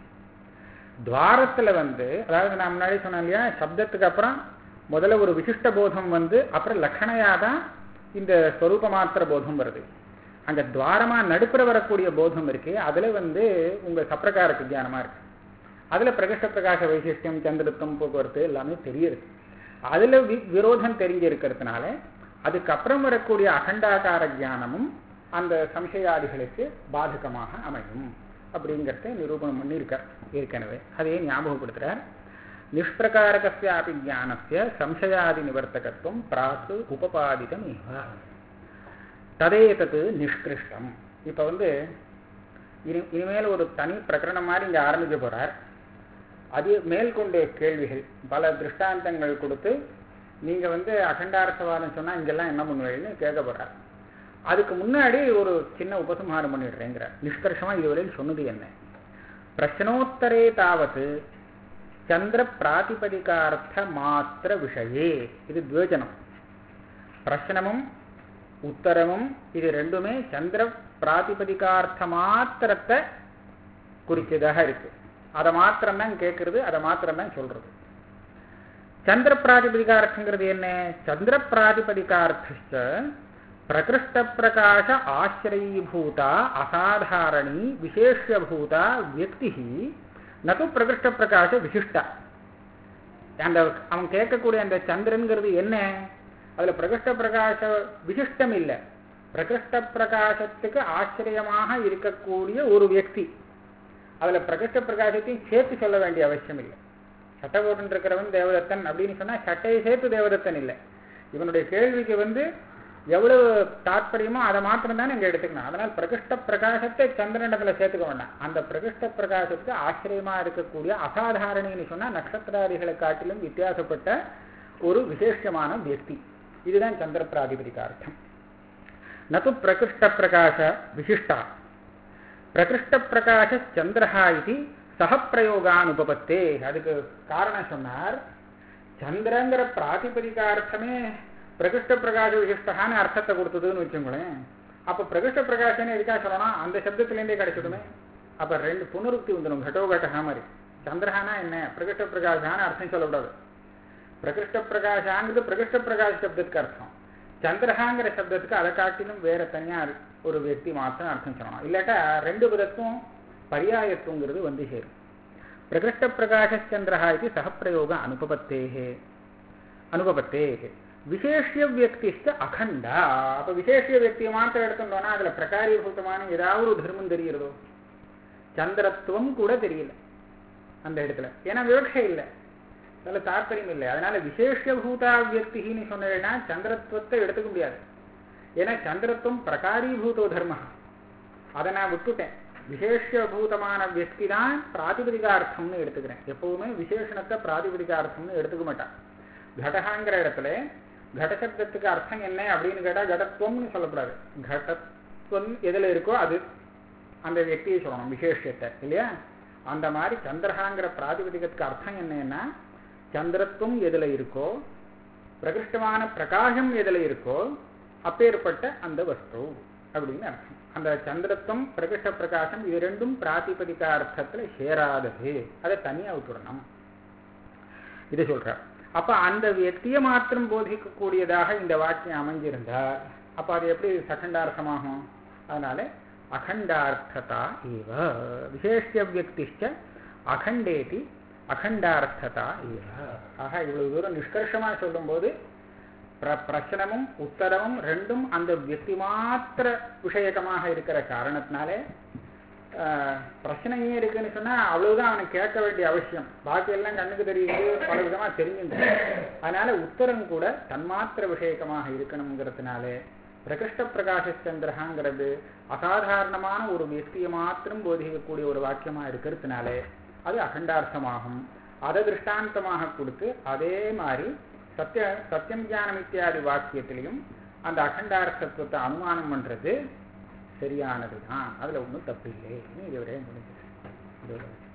Speaker 1: துவாரத்துல வந்து அதாவது நான் முன்னாடி சொன்னேன் இல்லையா சப்தத்துக்கு அப்புறம் முதல்ல ஒரு விசிஷ்ட போதம் வந்து அப்புறம் லட்சணையா தான் இந்த ஸ்வரூப மாத்திர போதம் வருது அங்க துவாரமா நடுப்புற வரக்கூடிய போதம் இருக்கு அதுல வந்து உங்க சப்பிரகாரக்கு ஞானமா இருக்கு அதுல பிரகஷ்ட பிரகாச வைசிஷ்டியம் சந்திரத்துவம் போக்குவரத்து எல்லாமே தெரியுது அதுல விரோதம் தெரிஞ்சு இருக்கிறதுனால அதுக்கப்புறம் வரக்கூடிய அகண்டாகார ஞானமும் அந்த சம்சயாதிகளுக்கு பாதகமாக அமையும் அப்படிங்கிறத நிரூபணம் பண்ணியிருக்கார் ஏற்கனவே அதே ஞாபகப்படுத்துறார் நிஷ்பிரகாரகஸ்யாபி ஞானஸ்ய சம்சயாதி நிவர்த்தகத்துவம் பிராக்கு உபபாதிதம் இவ ததேதத்து நிஷ்கிருஷ்டம் இப்ப வந்து இனி இனிமேல் ஒரு தனி பிரகரணம் மாதிரி இங்க ஆரம்பிக்க போறார் அது மேற்கொண்டு கேள்விகள் பல திருஷ்டாந்தங்கள் கொடுத்து நீங்க வந்து அகண்டாரசவாதம் சொன்னா இங்கெல்லாம் என்ன பண்ணுவீங்கன்னு கேட்க போறார் அதுக்கு முன்னாடி ஒரு சின்ன உபசம்ஹாரம் பண்ணிடுறேங்கிற நிஷ்கர்ஷமா இதுவரையில் சொன்னது என்ன பிரச்சனோத்தரே தாவது சந்திர பிராதிபதிகார்த்த மாத்திர விஷயே இது துவேஜனம் பிரச்சனமும் உத்தரமும் இது ரெண்டுமே சந்திர பிராதிபதிகார்த்த மாத்திரத்தை குறிச்சதாக இருக்கு அதை மாத்திரம்தான் கேட்கறது அதை மாத்திரம்தான் சொல்றது சந்திர பிராதிபதிகார்த்தங்கிறது என்ன சந்திர பிராதிபதிகார்த்த பிரகிருஷ்ட பிரகாச ஆசிரயீபூதா அசாதாரணி விசேஷபூதா வியக்தி நது பிரகிருஷ்ட பிரகாச விசிஷ்டா அந்த அவன் கேட்கக்கூடிய அந்த சந்திரன்கிறது என்ன அதுல பிரகிருஷ்ட பிரகாச விசிஷ்டம் இல்லை பிரகிருஷ்ட பிரகாசத்துக்கு ஆச்சரியமாக இருக்கக்கூடிய ஒரு வியக்தி அதுல பிரகிருஷ்ட பிரகாசத்தையும் சேர்த்து சொல்ல வேண்டிய அவசியம் இல்லை சட்டை போட்டு இருக்கிறவன் தேவதத்தன் அப்படின்னு சொன்னா சட்டையை சேர்த்து தேவதத்தன் இல்லை இவனுடைய கேள்விக்கு வந்து எவ்வளவு தாற்பயமோ அதை மாத்திரம் தான் இங்க எடுத்துக்கணும் அதனால் பிரகிருஷ்ட பிரகாசத்தை சந்திரனிடத்துல சேர்த்துக்க வேண்டாம் அந்த பிரகிருஷ்ட பிரகாசத்துக்கு ஆச்சரியமா இருக்கக்கூடிய அசாதாரணின்னு சொன்னா நட்சத்திராதிகளை காட்டிலும் வித்தியாசப்பட்ட ஒரு விசேஷமான வியக்தி இதுதான் சந்திர பிராதிபதிகார்த்தம் நது பிரகிருஷ்ட பிரகாச விசிஷ்டா பிரகிருஷ்ட பிரகாச சந்திரஹா இது சகப்பிரயோகானுபபத்தே அதுக்கு காரணம் சொன்னார் சந்திரங்கிற பிராதிபதிகார்த்தமே பிரகிருஷ்ட பிரகாச விசிஷ்டகான்னு அர்த்தத்தை கொடுத்ததுன்னு வச்சுங்களேன் அப்ப பிரகிருஷ்ட பிரகாசன்னு எதுக்காக சொல்லணும் அந்த சப்தத்திலேருந்தே கிடைச்சிடுமே அப்ப ரெண்டு புனருக்தி வந்துடும் கடோகட்டகா மாதிரி சந்திரஹானா என்ன பிரகிருஷ்ட பிரகாசான்னு அர்த்தம் சொல்லக்கூடாது பிரகிருஷ்ட பிரகாசாங்கிறது பிரகிருஷ்ட பிரகாஷ் சப்தத்துக்கு அர்த்தம் சந்திரஹாங்கிற சப்தத்துக்கு அதை காட்டிலும் வேற தனியா ஒரு व्यक्ति மாத்திரம் அர்த்தம் சொல்லணும் இல்லாட்டா ரெண்டு விதத்தும் பரியாயத்துவங்கிறது வந்து சேரும் பிரகிருஷ்ட பிரகாஷ சந்திரஹா இது சகப்பிரயோக அனுபவத்தேகே அனுபவத்தேகே விசேஷிய வியக்திஷ்ட அகண்டா அப்ப விசேஷிய வியக்தியை மாத்திரம் எடுத்துட்டோம்னா அதுல பிரகாரீபூதமான ஏதாவது ஒரு தர்மம் தெரிகிறதோ சந்திரத்துவம் கூட தெரியல அந்த இடத்துல ஏன்னா விவக்ஷை இல்லை அதுல தாற்பயம் இல்லை அதனால விசேஷபூதா வியக்தின்னு சொன்னேன்னா சந்திரத்துவத்தை எடுத்துக்க முடியாது ஏன்னா சந்திரத்துவம் பிரகாரீபூதோ தர்ம அதை நான் விட்டுட்டேன் விசேஷபூதமான வியக்தி தான் பிராதிபதிகார்த்தம்னு எடுத்துக்கிறேன் எப்பவுமே விசேஷணத்தை பிராதிபதிகார்த்தம்னு எடுத்துக்க மாட்டான் கடகாங்கிற இடத்துல கடசப்தத்துக்கு அர்த்தம் என்ன அப்படின்னு கேட்டா கடத்துவம்னு சொல்லக்கூடாது கடத்துவம் எதுல இருக்கோ அது அந்த வியக்தியை சொல்லணும் விசேஷத்தை இல்லையா அந்த மாதிரி சந்திரகாங்கிற பிராதிபதிகத்துக்கு அர்த்தம் என்னன்னா சந்திரத்துவம் எதுல இருக்கோ பிரகிருஷ்டமான பிரகாசம் எதுல இருக்கோ அப்பேற்பட்ட அந்த வஸ்து அப்படின்னு அர்த்தம் அந்த சந்திரத்துவம் பிரகிருஷ்ட பிரகாசம் இது ரெண்டும் பிராதிபதிக அர்த்தத்துல சேராதது அதை தனியா விட்டுடணும் இதை சொல்றார் அப்ப அந்த வியக்தியை மாத்திரம் போதிக்கக்கூடியதாக இந்த வாக்கியம் அமைஞ்சிருந்தால் அப்ப அது எப்படி சகண்டார்த்தமாகும் அதனால அகண்டார்த்ததா ஏவ விசேஷ வியக்திஷ்ட அகண்டேதி அகண்டார்த்ததா ஏவ ஆக இவ்வளவு தூரம் நிஷ்கர்ஷமா சொல்லும்போது பிர பிரச்சனமும் உத்தரவும் ரெண்டும் அந்த வியக்தி மாத்திர விஷயகமாக இருக்கிற காரணத்தினாலே பிரச்சனையே இருக்குன்னு சொன்னா அவ்வளவுதான் அவனுக்கு கேட்க வேண்டிய அவசியம் பாக்கி எல்லாம் கண்ணுக்கு தெரியுது பல விதமா தெரிஞ்சுட்டு அதனால உத்தரம் கூட தன்மாத்திர விஷயகமாக இருக்கணுங்கிறதுனாலே பிரகிருஷ்ட பிரகாஷ சந்திரகாங்கிறது அசாதாரணமான ஒரு வியக்தியை மாத்திரம் போதிக்கக்கூடிய ஒரு வாக்கியமா இருக்கிறதுனாலே அது அகண்டார்த்தமாகும் அதை திருஷ்டாந்தமாக கொடுத்து அதே மாதிரி சத்திய சத்தியம் ஞானம் இத்தியாதி வாக்கியத்திலையும் அந்த அகண்டார்த்தத்துவத்தை அனுமானம் பண்றது சரியானது தான் அதுல ஒன்றும் தப்பு இல்லை இதுவரை முடிஞ்சது